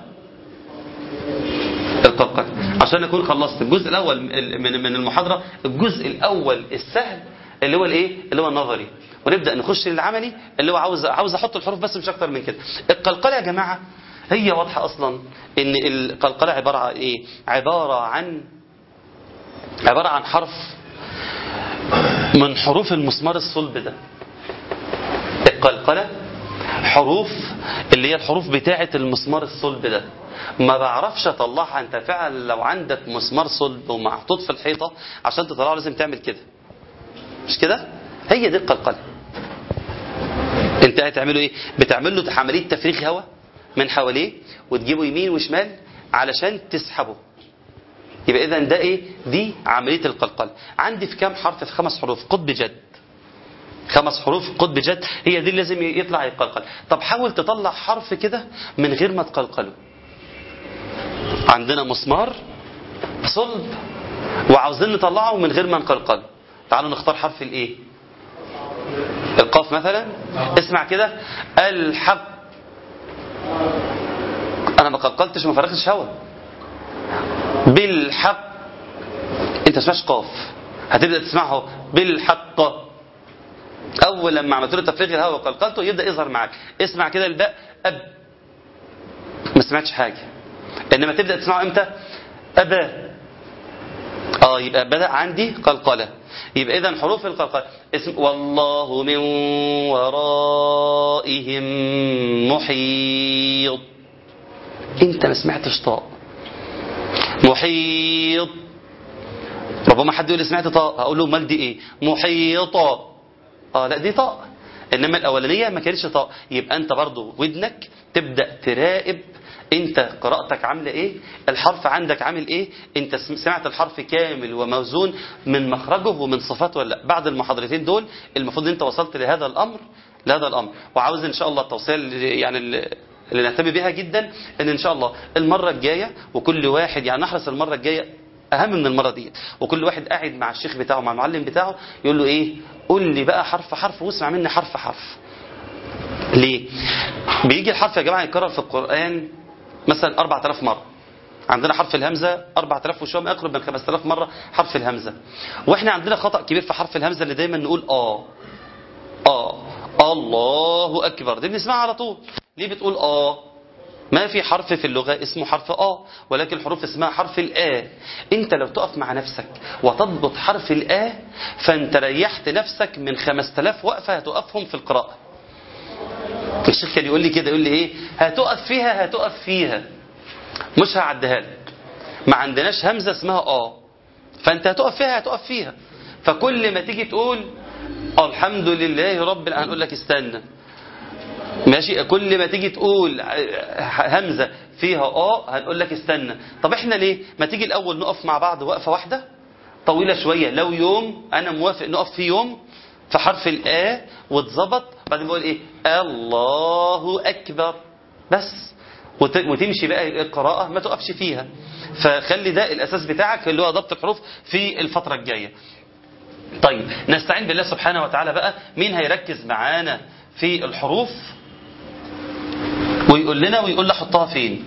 القلقله عشان اكون خلصت الجزء الاول من من المحاضره الجزء الاول السهل اللي هو الايه اللي هو النظري ونبدا نخش للعملي اللي هو عاوز عاوز احط الحروف بس مش اكتر من كده القلقله يا جماعه هي واضحه اصلا ان القلقله عباره عن ايه عباره عن عباره عن حرف من حروف المسمار الصلب ده القلقله حروف اللي هي الحروف بتاعه المسمار الصلب ده ما بعرفش اطلعها انت فعلا لو عندك مسمار صلب ومحطوط في الحيطه عشان تطلعه لازم تعمل كده مش كده هي دي القلقله انت هتعمله ايه بتعمل له عمليه تفريغ هواء من حواليه وتجيبه يمين وشمال علشان تسحبه يبقى اذا ده ايه دي عمليه القلقله عندي في كام حرف في خمس حروف قطب جد خمس حروف قطب جد هي دي اللي لازم يطلع يقلقل طب حاول تطلع حرف كده من غير ما تقلقله عندنا مسمار صلب وعاوزين نطلعه من غير ما نقلقله تعالوا نختار حرف الايه القاف مثلا اسمع كده الحق انا ما قلقلتش وما فرغتش هوا بالحق انت تسمعش قاف هتبدا تسمعه بالحق اول لما عملت له تفريغ الهواء وقلقلته يبدا يظهر معاك اسمع كده الباء اب ما سمعتش حاجه انما تبدا تسمعه امتى ابا اه يبقى بدا عندي قلقله يبقى اذا حروف القلقله اسم والله من ورائهم محيط انت ما سمعتش طاء محيط ربما حد يقول لي سمعت طاء هقول له امال دي ايه محيطه اه لا دي طاء انما الاولانيه ما كانتش طاء يبقى انت برضو ودنك تبدا تراقب انت قراءتك عامله ايه الحرف عندك عامل ايه انت سمعت الحرف كامل وموزون من مخرجه ومن صفاته ولا لا بعد المحاضرتين دول المفروض انت وصلت لهذا الامر لهذا الامر وعاوز ان شاء الله التوصيل يعني اللي نهتم بيها جدا ان ان شاء الله المره الجايه وكل واحد يعني نحرص المره الجايه اهم من المره دي وكل واحد قاعد مع الشيخ بتاعه مع المعلم بتاعه يقول له ايه قول لي بقى حرف حرف واسمع مني حرف حرف ليه بيجي الحرف يا جماعه يتكرر في القران مثلا 4000 مره عندنا حرف الهمزة 4000 وشوية ما يقرب من 5000 مرة حرف الهمزة واحنا عندنا خطأ كبير في حرف الهمزة اللي دايما نقول اه اه الله أكبر دي بنسمعها على طول ليه بتقول اه ما في حرف في اللغة اسمه حرف آ ولكن الحروف اسمها حرف الآ انت لو تقف مع نفسك وتضبط حرف الآ فانت ريحت نفسك من 5000 وقفة هتقفهم في القراءة الشيخ كان يقول لي كده يقول لي ايه هتقف فيها هتقف فيها مش هعديها لك ما عندناش همزة اسمها آ فانت هتقف فيها هتقف فيها فكل ما تيجي تقول الحمد لله رب العالمين هنقول لك استنى ماشي كل ما تيجي تقول همزة فيها اه هنقول لك استنى طب احنا ليه ما تيجي الاول نقف مع بعض وقفة واحدة طويلة شوية لو يوم انا موافق نقف في يوم في حرف الآ واتظبط بعدين بقول ايه الله اكبر بس وتمشي بقى القراءة ما تقفش فيها فخلي ده الاساس بتاعك اللي هو ضبط الحروف في الفترة الجاية طيب نستعين بالله سبحانه وتعالى بقى مين هيركز معانا في الحروف ويقول لنا ويقول لنا حطها فين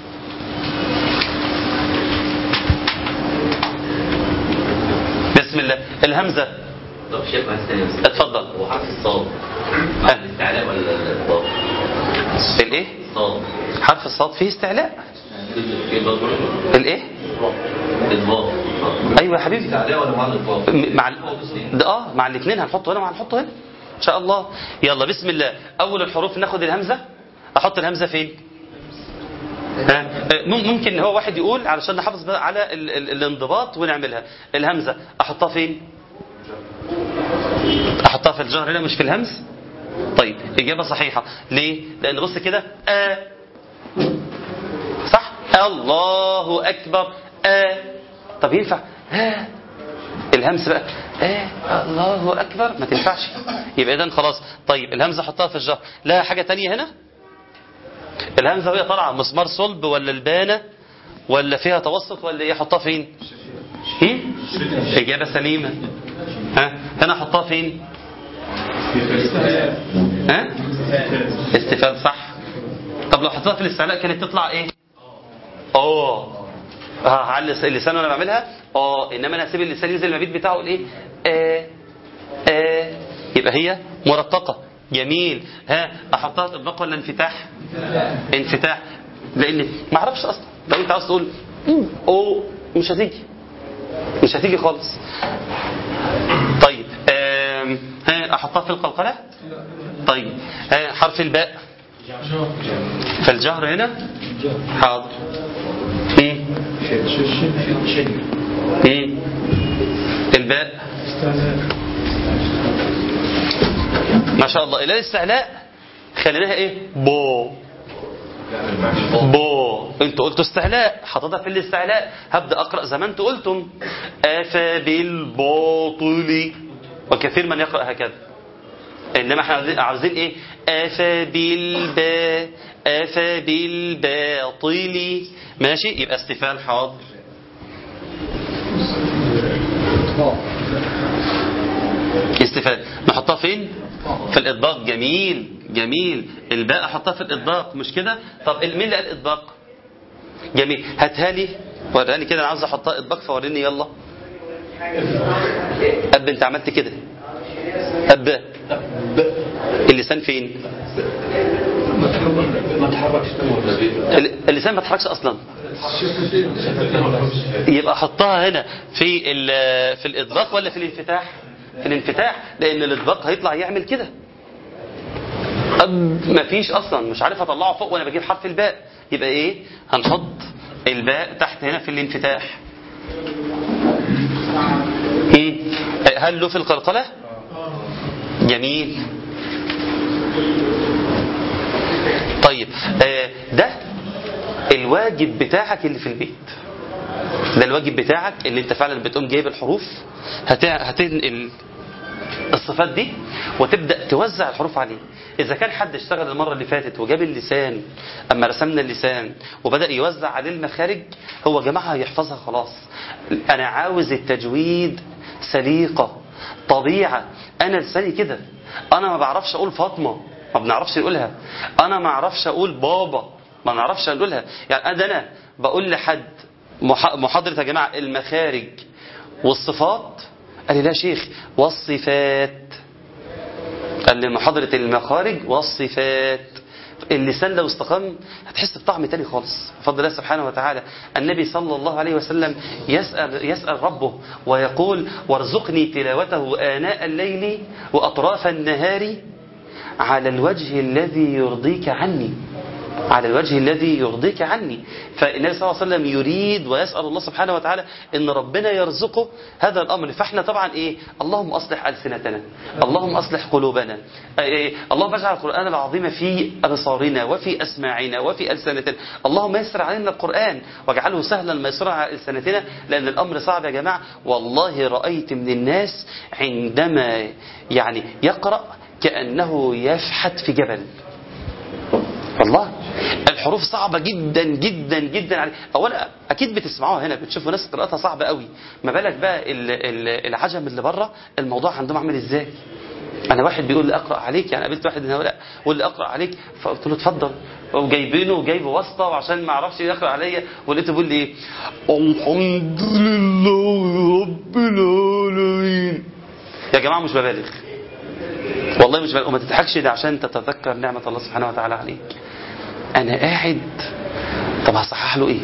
بسم الله الهمزة طب شيخ معلش ثانية بس اتفضل هو حرف الصاد مع الاستعلاء ولا الضاد؟ الايه الصاد حرف الصاد فيه استعلاء في الضاد الايه الضاد ايوه يا حبيبي الاستعلاء ولا مع الإطلاق؟ م- مع ال- ده اه مع الاثنين هنحطه هنا وهنحطه هنا ان شاء الله يلا بسم الله اول الحروف ناخد الهمزه احط الهمزه فين ها آه، مم- ممكن هو واحد يقول علشان نحافظ بقى على ال ال الانضباط ونعملها الهمزه احطها فين احطها في الجهر هنا مش في الهمز طيب اجابه صحيحه ليه لان بص كده آه صح الله اكبر آه طب ينفع آه الهمس بقى ايه الله اكبر ما تنفعش يبقى اذا خلاص طيب الهمزه حطها في الجهر لها حاجه تانية هنا الهمزه وهي طالعه مسمار صلب ولا البانه ولا فيها توسط ولا ايه احطها فين هم؟ اجابه سليمه ها هنا احطها فين ها استفال صح طب لو حطيتها في الاستعلاء كانت تطلع ايه اه اه على اللسان وانا بعملها اه انما انا هسيب اللسان ينزل المبيت بتاعه اقول ايه اه اه يبقى هي مرققه جميل ها احطها اطباق ولا انفتاح انفتاح لان ما اعرفش اصلا لو انت عاوز تقول او مش هتيجي مش هتيجي خالص طيب آم، ها احطها في القلقله طيب ها حرف الباء فالجهر هنا حاضر مم. مم. الباء ما شاء الله الى الاستعلاء خليناها ايه بو بو انتوا قلتوا استعلاء حطيتها في الاستعلاء هبدا اقرا زي ما انتوا قلتم افا بالباطل وكثير من يقرا هكذا انما احنا عاوزين- عاوزين ايه افا بالباء افا بالباطل ماشي يبقى استفال حاضر استفال نحطها فين في الاطباق جميل جميل الباء احطها في الاطباق مش كده طب مين اللي قال اطباق جميل هاتها لي وراني كده انا عاوز احطها اطباق فوريني يلا اب انت عملت كده اب اللسان فين ما تحركش ال- اللسان ما اتحركش اصلا يبقى حطها هنا في ال- في الاطباق ولا في الانفتاح في الانفتاح لان الاطباق هيطلع يعمل كده أب ما فيش اصلا مش عارف اطلعه فوق وانا بجيب حرف الباء يبقى ايه هنحط الباء تحت هنا في الانفتاح مم. هل له في القلقله جميل طيب آه، ده الواجب بتاعك اللي في البيت ده الواجب بتاعك اللي انت فعلا بتقوم جايب الحروف هت- هتنقل الصفات دي وتبدا توزع الحروف عليه اذا كان حد اشتغل المره اللي فاتت وجاب اللسان اما رسمنا اللسان وبدا يوزع عليه المخارج هو جماعه هيحفظها خلاص انا عاوز التجويد سليقه طبيعه انا لساني كده انا ما بعرفش اقول فاطمه ما بنعرفش نقولها انا ما اعرفش اقول بابا ما نعرفش نقولها يعني انا أنا بقول لحد مح- محاضره يا جماعه المخارج والصفات قال لي لا شيخ والصفات قال لي محاضرة المخارج والصفات اللسان لو استقام هتحس بطعم تاني خالص بفضل الله سبحانه وتعالى النبي صلى الله عليه وسلم يسأل, يسأل ربه ويقول وارزقني تلاوته آناء الليل وأطراف النهار على الوجه الذي يرضيك عني على الوجه الذي يرضيك عني فالنبي صلى الله عليه وسلم يريد ويسأل الله سبحانه وتعالى ان ربنا يرزقه هذا الامر فاحنا طبعا ايه اللهم اصلح السنتنا اللهم اصلح قلوبنا إيه اللهم اجعل القران العظيم في ابصارنا وفي اسماعنا وفي السنتنا اللهم يسر علينا القران واجعله سهلا ميسورا على السنتنا لان الامر صعب يا جماعه والله رايت من الناس عندما يعني يقرا كانه يفحت في جبل والله الحروف صعبة جدا جدا جدا علي اولا اكيد بتسمعوها هنا بتشوفوا ناس قراءتها صعبة قوي ما بالك بقى ال- ال- العجم اللي بره الموضوع عندهم عامل ازاي انا واحد بيقول لي اقرا عليك يعني قابلت واحد هنا لا بيقول لي اقرا عليك فقلت له اتفضل وجايبينه وجايبه واسطه وعشان ما اعرفش يقرا عليا ولقيته بيقول لي ايه الحمد لله رب العالمين يا جماعه مش ببالغ والله مش ببالغ وما تضحكش ده عشان تتذكر نعمه الله سبحانه وتعالى عليك انا قاعد طب هصحح له ايه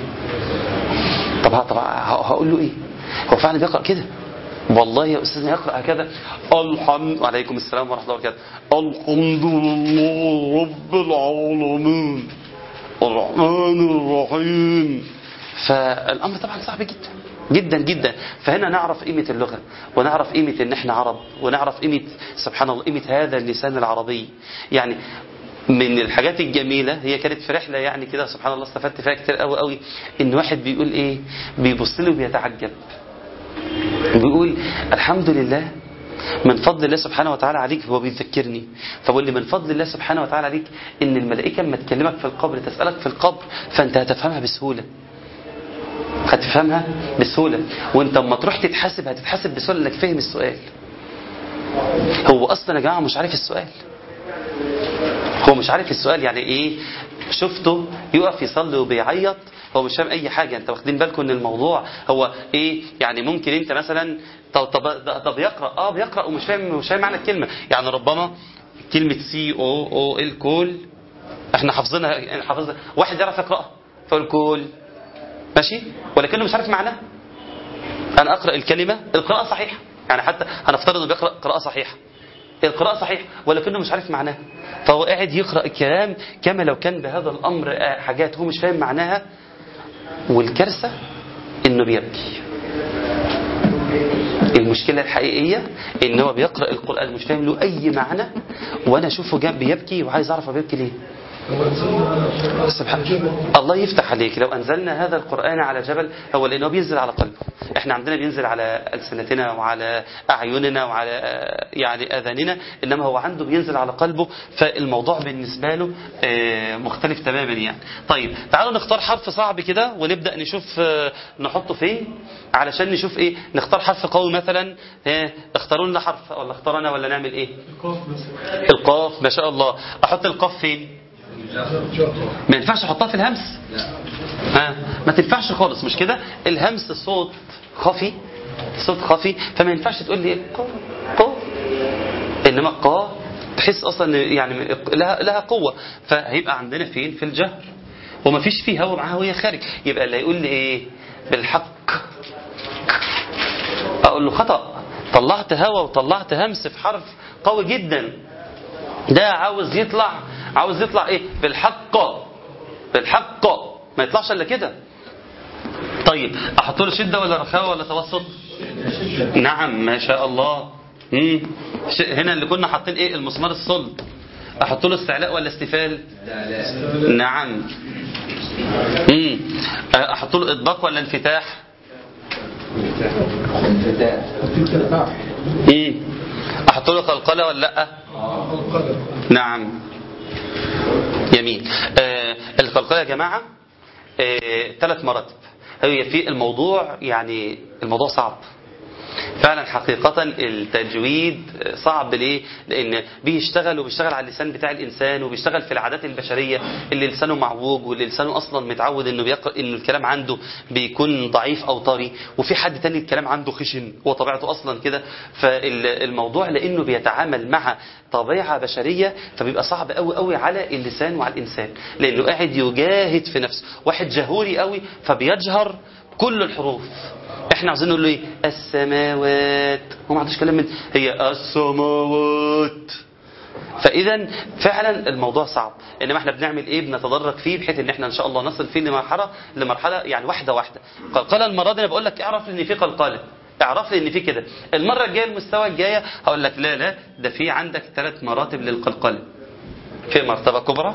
طب ه- طب ه- هقول له ايه هو فعلا بيقرا كده والله يا استاذنا يقرا هكذا الحمد وعليكم السلام ورحمه الله وبركاته الحمد لله رب العالمين الرحمن الرحيم فالامر طبعا صعب جدا جدا جدا فهنا نعرف قيمه اللغه ونعرف قيمه ان احنا عرب ونعرف قيمه سبحان الله قيمه هذا اللسان العربي يعني من الحاجات الجميلة هي كانت في رحلة يعني كده سبحان الله استفدت فيها كتير قوي قوي ان واحد بيقول ايه بيبص لي وبيتعجب بيقول الحمد لله من فضل الله سبحانه وتعالى عليك هو بيذكرني فبقول لي من فضل الله سبحانه وتعالى عليك ان الملائكه لما تكلمك في القبر تسالك في القبر فانت هتفهمها بسهوله هتفهمها بسهوله وانت لما تروح تتحاسب هتتحاسب بسهوله انك فاهم السؤال هو اصلا يا جماعه مش عارف السؤال هو مش عارف السؤال يعني ايه شفته يقف يصلي وبيعيط هو مش فاهم اي حاجه انت واخدين بالكم ان الموضوع هو ايه يعني ممكن انت مثلا طب طب ده بيقرا اه بيقرا ومش فاهم مش فاهم معنى الكلمه يعني ربما كلمه سي او او الكول احنا حافظينها حافظها واحد يعرف يقراها فيقول كول ماشي ولكنه مش عارف معناها انا اقرا الكلمه القراءه صحيحه يعني حتى هنفترض انه بيقرا قراءه صحيحه القراءة صحيح ولكنه مش عارف معناها فهو قاعد يقرأ الكلام كما لو كان بهذا الأمر حاجات هو مش فاهم معناها والكارثة انه بيبكي المشكلة الحقيقية ان هو بيقرأ القرآن مش فاهم له اي معنى وانا اشوفه جاب بيبكي وعايز اعرف هو بيبكي ليه سبحان الله يفتح عليك لو أنزلنا هذا القرآن على جبل هو لأنه بينزل على قلبه احنا عندنا بينزل على ألسنتنا وعلى أعيننا وعلى يعني أذاننا إنما هو عنده بينزل على قلبه فالموضوع بالنسبة له مختلف تماما يعني طيب تعالوا نختار حرف صعب كده ونبدأ نشوف نحطه فين علشان نشوف ايه نختار حرف قوي مثلا اختاروا لنا حرف ولا اختارنا ولا نعمل ايه القاف مثلا القاف ما شاء الله احط القاف فين ما ينفعش احطها في الهمس ها ما تنفعش خالص مش كده الهمس صوت خفي صوت خفي فما ينفعش تقول لي قا قا انما قا تحس اصلا يعني لها لها قوه فهيبقى عندنا فين في الجهر وما فيش فيه هوا معاها وهي خارج يبقى اللي هيقول لي ايه بالحق اقول له خطا طلعت هوا وطلعت همس في حرف قوي جدا ده عاوز يطلع عاوز يطلع ايه بالحق بالحق ما يطلعش الا كده طيب احط له شده ولا رخاوه ولا توسط نعم ما شاء الله مم. هنا اللي كنا حاطين ايه المسمار الصلب احط له استعلاء ولا استفال نعم مم. احط له اطباق ولا انفتاح مم. احط له قلقله ولا لا نعم جميل آه القلقله يا جماعه آه ثلاث مراتب هي في الموضوع يعني الموضوع صعب فعلا حقيقة التجويد صعب ليه؟ لأن بيشتغل وبيشتغل على اللسان بتاع الإنسان وبيشتغل في العادات البشرية اللي لسانه معوج واللي لسانه أصلا متعود إنه بيقرأ إنه الكلام عنده بيكون ضعيف أو طري وفي حد تاني الكلام عنده خشن هو طبيعته أصلا كده فالموضوع لأنه بيتعامل مع طبيعة بشرية فبيبقى صعب قوي قوي على اللسان وعلى الإنسان لأنه قاعد يجاهد في نفسه واحد جهوري قوي فبيجهر كل الحروف احنا عاوزين نقول له ايه السماوات هو ما عندوش كلام من هي السماوات فاذا فعلا الموضوع صعب انما احنا بنعمل ايه بنتدرج فيه بحيث ان احنا ان شاء الله نصل فيه لمرحله لمرحله يعني واحده واحده قلقله المره دي انا بقول لك اعرف ان في قلقله اعرف لي ان في كده المره الجايه المستوى الجايه هقول لك لا لا ده في عندك ثلاث مراتب للقلقله في مرتبه كبرى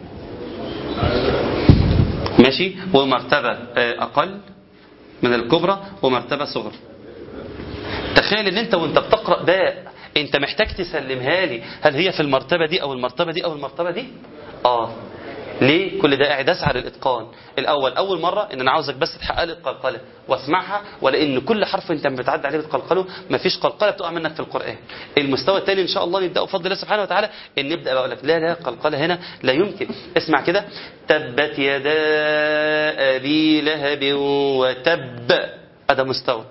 ماشي ومرتبه اقل من الكبرى ومرتبة صغرى تخيل ان انت وانت بتقرأ باء انت محتاج تسلمها لي هل هي في المرتبة دي او المرتبة دي او المرتبة دي اه ليه كل ده قاعد اسعى للاتقان الاول اول مره ان انا عاوزك بس تحقق لي القلقله واسمعها ولان كل حرف انت بتعدي عليه بتقلقله مفيش قلقله بتقع منك في القران المستوى الثاني ان شاء الله نبدا بفضل الله سبحانه وتعالى ان نبدا بقول لك لا لا قلقله هنا لا يمكن اسمع كده تبت يدا ابي لهب وتب هذا مستوى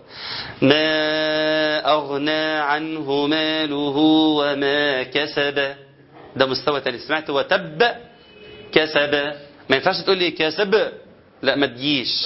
ما اغنى عنه ماله وما كسب ده مستوى ثاني سمعت وتب كسب ما ينفعش تقول لي كسب لا ما تجيش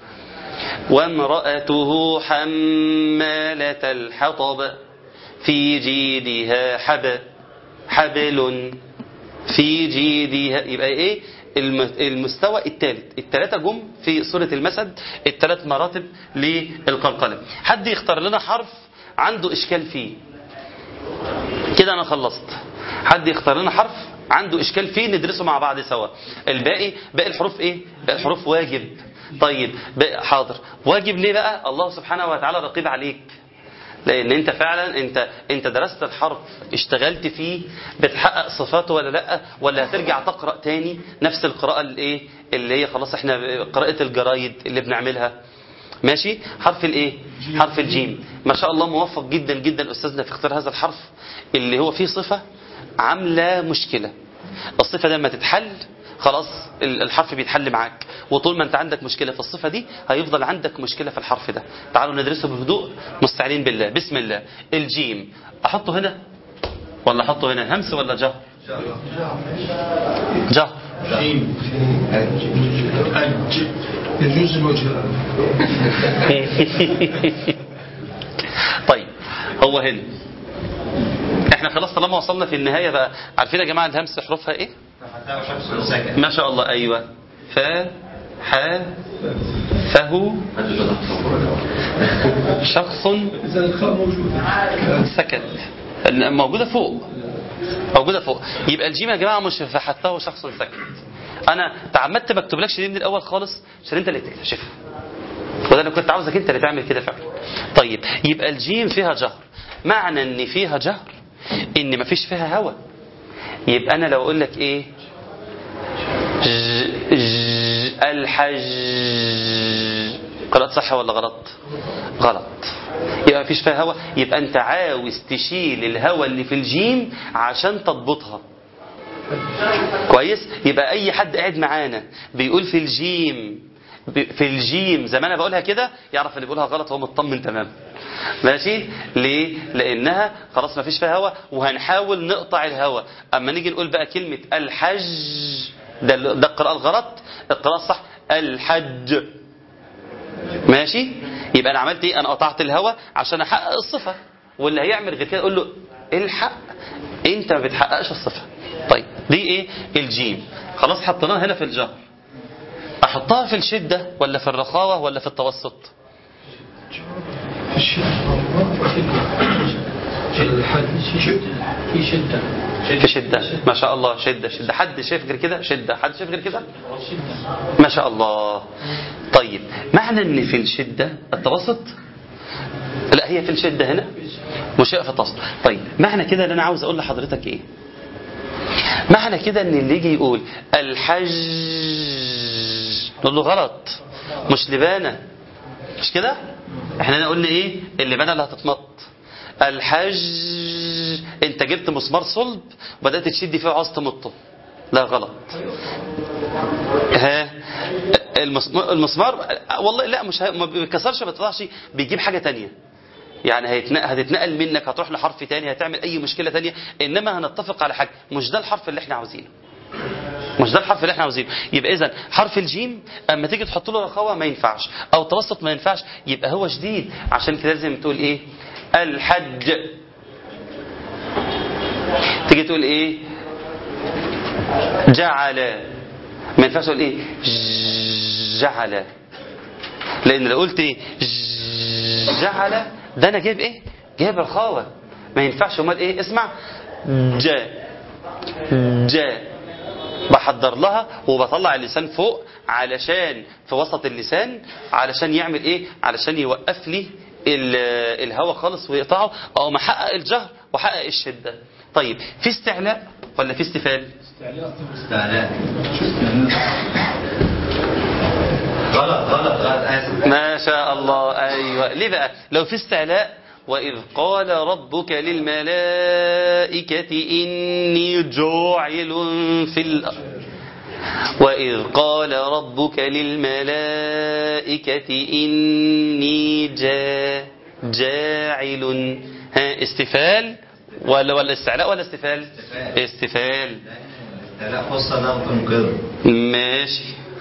وامرأته حمالة الحطب في جيدها حب حبل في جيدها يبقى ايه المستوى الثالث الثلاثة جم في سورة المسد الثلاث مراتب للقلقلة حد يختار لنا حرف عنده إشكال فيه كده أنا خلصت حد يختار لنا حرف عنده إشكال فيه ندرسه مع بعض سوا الباقي باقي الحروف إيه باقي الحروف واجب طيب بقى- حاضر واجب ليه بقى الله سبحانه وتعالى رقيب عليك لان انت فعلا انت انت درست الحرف اشتغلت فيه بتحقق صفاته ولا لا ولا هترجع تقرا تاني نفس القراءه الايه اللي هي خلاص احنا قراءه الجرايد اللي بنعملها ماشي حرف الايه حرف الجيم ما شاء الله موفق جدا جدا استاذنا في اختيار هذا الحرف اللي هو فيه صفه عامله مشكله الصفه ده لما تتحل خلاص ال- الحرف بيتحل معاك وطول ما انت عندك مشكله في الصفه دي هيفضل عندك مشكله في الحرف ده تعالوا ندرسه بهدوء مستعينين بالله بسم الله الجيم احطه هنا ولا احطه هنا همس ولا جهر جهر جيم الج يجوز الوجه طيب هو هنا احنا خلاص طالما وصلنا في النهايه بقى عارفين يا جماعه الهمس حروفها ايه ما شاء الله ايوه ف ح فه شخص إذا الخاء موجودة سكت موجودة فوق موجودة فوق يبقى الجيم يا جماعة مش فحته شخص سكت أنا تعمدت ما اكتبلكش دي من الأول خالص عشان أنت اللي تكتشفها وده أنا كنت عاوزك أنت اللي تعمل كده فعلا طيب يبقى الجيم فيها جهر معنى إن فيها جهر إن مفيش فيها هوا يبقى أنا لو أقول لك إيه ج- ج- الحج قرأت صح ولا غلط غلط يبقى مفيش فيها هوا يبقى انت عاوز تشيل الهوا اللي في الجيم عشان تضبطها كويس يبقى اي حد قاعد معانا بيقول في الجيم ب- في الجيم زي ما انا بقولها كده يعرف اللي بيقولها غلط هو مطمن تمام ماشي ليه لانها خلاص ما فيش فيها هوا وهنحاول نقطع الهوا اما نيجي نقول بقى كلمه الحج ده ال- ده القراءه الغلط القراءه الصح الحج ماشي يبقى انا عملت ايه انا قطعت الهوا عشان احقق الصفه واللي هيعمل غير كده اقول له الحق انت ما بتحققش الصفه طيب دي ايه الجيم خلاص حطيناها هنا في الجهر احطها في الشده ولا في الرخاوه ولا في التوسط في الحد في شدة في شده ما شاء الله شده شده حد شايف غير كده شده حد شايف غير كده ما شاء الله طيب معنى ان في الشده التوسط لا هي في الشده هنا مش هي في التوسط طيب معنى كده ان انا عاوز اقول لحضرتك ايه معنى كده ان اللي يجي يقول الحج نقول له غلط مش لبانه مش كده احنا هنا قلنا ايه اللبانه اللي هتتمط الحج انت جبت مسمار صلب وبدات تشد فيه وعاوز تمطه لا غلط ها المسمار, المسمار والله لا مش ه- ما بيتكسرش ما بيطلعش بيجيب حاجه تانية يعني هيتنقل هتتنقل منك هتروح لحرف تاني هتعمل اي مشكله تانية انما هنتفق على حاجه مش ده الحرف اللي احنا عاوزينه مش ده الحرف اللي احنا عاوزينه يبقى اذا حرف الجيم اما تيجي تحط له رخاوه ما ينفعش او توسط ما ينفعش يبقى هو شديد عشان كده لازم تقول ايه الحج تيجي تقول ايه جعل ما ينفعش تقول ايه جعل لان لو قلت ايه جعل ده انا جايب ايه جايب رخاوه ما ينفعش امال ايه اسمع جاء جاء بحضر لها وبطلع اللسان فوق علشان في وسط اللسان علشان يعمل ايه علشان يوقف لي ال- الهواء خالص ويقطعه او محقق الجهر وحقق الشده طيب في استعلاء ولا في استفال استعلاء غلط غلط غلط اسف ما شاء الله ايوه ليه بقى لو في استعلاء واذ قال ربك للملائكه اني جاعل في الارض وإذ قال ربك للملائكة إني جا جاعل ها استفال ولا ولا استعلاء ولا استفال استفال لا خصة ده تنقذ ماشي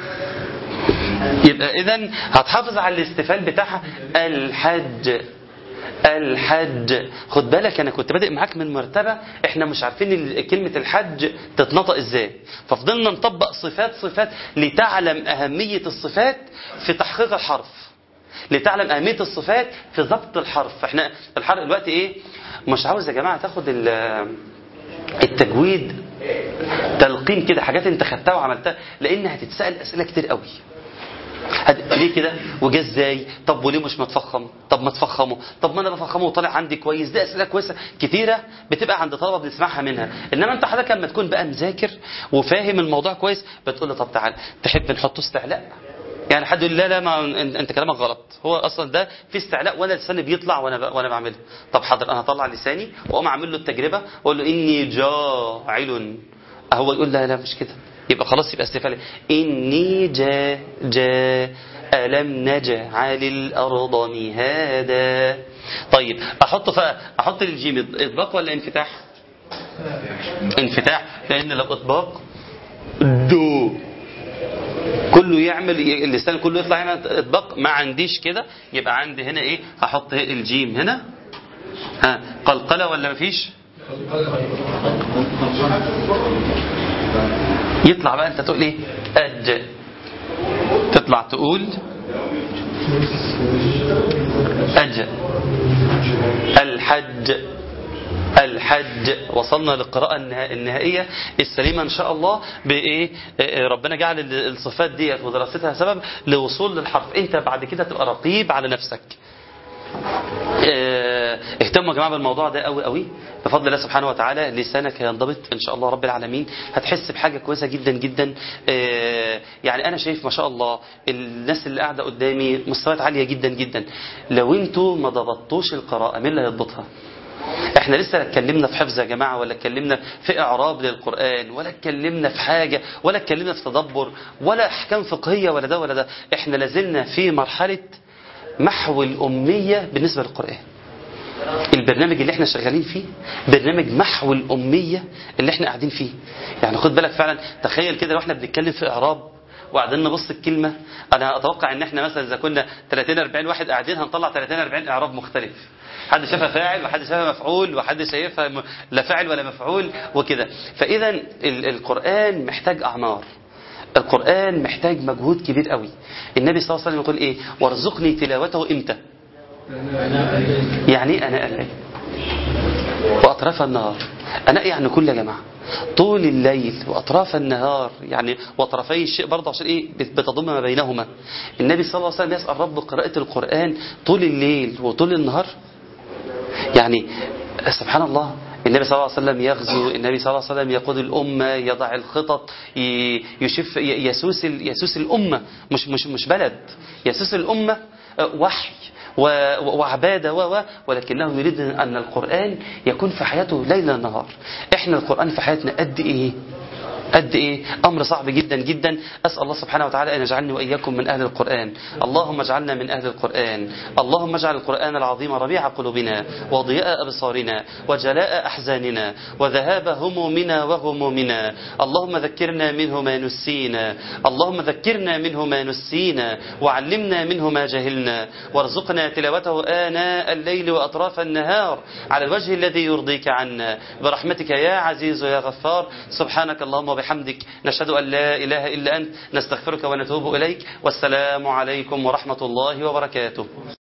يبقى اذا هتحافظ على الاستفال بتاعها الحج الحج خد بالك انا كنت بادئ معاك من مرتبه احنا مش عارفين ال- كلمه الحج تتنطق ازاي ففضلنا نطبق صفات صفات لتعلم اهميه الصفات في تحقيق الحرف لتعلم اهميه الصفات في ضبط الحرف احنا الحرف دلوقتي ايه مش عاوز يا جماعه تاخد ال- التجويد تلقين كده حاجات انت خدتها وعملتها لان هتتسال اسئله كتير قوي هد- ليه كده وجا ازاي طب وليه مش متفخم طب ما تفخمه طب ما انا بفخمه وطالع عندي كويس ده اسئله كويسه كتيره بتبقى عند طلبه بنسمعها منها انما انت حضرتك لما تكون بقى مذاكر وفاهم الموضوع كويس بتقول له طب تعالى تحب نحطه استعلاء يعني حد يقول لا لا ما انت أنت كلامك غلط هو اصلا ده في استعلاء وانا لساني بيطلع وانا ب... وانا بعمله طب حاضر انا هطلع لساني واقوم اعمل له التجربه واقول له اني جاعل هو يقول لا لا مش كده يبقى خلاص يبقى استفهام اني جا جا ألم نجعل الأرض مهادا طيب أحط ف... أحط الجيم إطباق ولا انفتاح انفتاح لأن لو إطباق دو كله يعمل اللسان كله يطلع هنا اطباق ما عنديش كده يبقى عندي هنا ايه هحط الجيم هنا ها قلقله ولا مفيش يطلع بقى انت تقول ايه اج تطلع تقول اج الحج الحج وصلنا للقراءة النها- النهائية السليمة إن شاء الله بإيه آه، ربنا جعل ال- الصفات دي ودراستها سبب لوصول للحرف أنت بعد كده تبقى رقيب على نفسك آه، اهتموا يا جماعه بالموضوع ده قوي قوي بفضل الله سبحانه وتعالى لسانك هينضبط ان شاء الله رب العالمين هتحس بحاجه كويسه جدا جدا آه، يعني انا شايف ما شاء الله الناس اللي قاعده قدامي مستويات عاليه جدا جدا لو انتوا ما ضبطتوش القراءه مين اللي هيضبطها احنا لسه لا اتكلمنا في حفظ يا جماعه ولا اتكلمنا في اعراب للقران ولا اتكلمنا في حاجه ولا اتكلمنا في تدبر ولا احكام فقهيه ولا ده ولا ده احنا لازلنا في مرحله محو الاميه بالنسبه للقران البرنامج اللي احنا شغالين فيه برنامج محو الأمية اللي احنا قاعدين فيه يعني خد بالك فعلا تخيل كده لو احنا بنتكلم في إعراب وقاعدين نبص الكلمة أنا أتوقع إن احنا مثلا إذا كنا 30 40 واحد قاعدين هنطلع 30 40 إعراب مختلف حد شافها فاعل وحد شافها مفعول وحد شايفها م- لا فاعل ولا مفعول وكده فإذا ال- القرآن محتاج أعمار القرآن محتاج مجهود كبير قوي النبي صلى الله عليه وسلم يقول إيه وارزقني تلاوته إمتى يعني إيه أنا الليل وأطراف النهار أنا يعني كل يا جماعة طول الليل وأطراف النهار يعني وطرفي الشيء برضه عشان إيه بتضم ما بينهما النبي صلى الله عليه وسلم يسأل رب قراءة القرآن طول الليل وطول النهار يعني سبحان الله النبي صلى الله عليه وسلم يغزو النبي صلى الله عليه وسلم يقود الأمة يضع الخطط ي- يشف ي- يسوس ال- يسوس الأمة مش مش مش بلد يسوس الأمة آه، وحي و- و- وعبادة و و ولكنه يريد أن القرآن يكون في حياته ليل نهار احنا القرآن في حياتنا قد إيه قد ايه امر صعب جدا جدا اسال الله سبحانه وتعالى ان يجعلني واياكم من اهل القران اللهم اجعلنا من اهل القران اللهم اجعل القران العظيم ربيع قلوبنا وضياء ابصارنا وجلاء احزاننا وذهاب همومنا وغمومنا اللهم ذكرنا منه ما نسينا اللهم ذكرنا منه ما نسينا وعلمنا منه ما جهلنا وارزقنا تلاوته آناء الليل وأطراف النهار على الوجه الذي يرضيك عنا برحمتك يا عزيز يا غفار سبحانك اللهم وبحمدك نشهد أن لا إله إلا أنت نستغفرك ونتوب إليك والسلام عليكم ورحمة الله وبركاته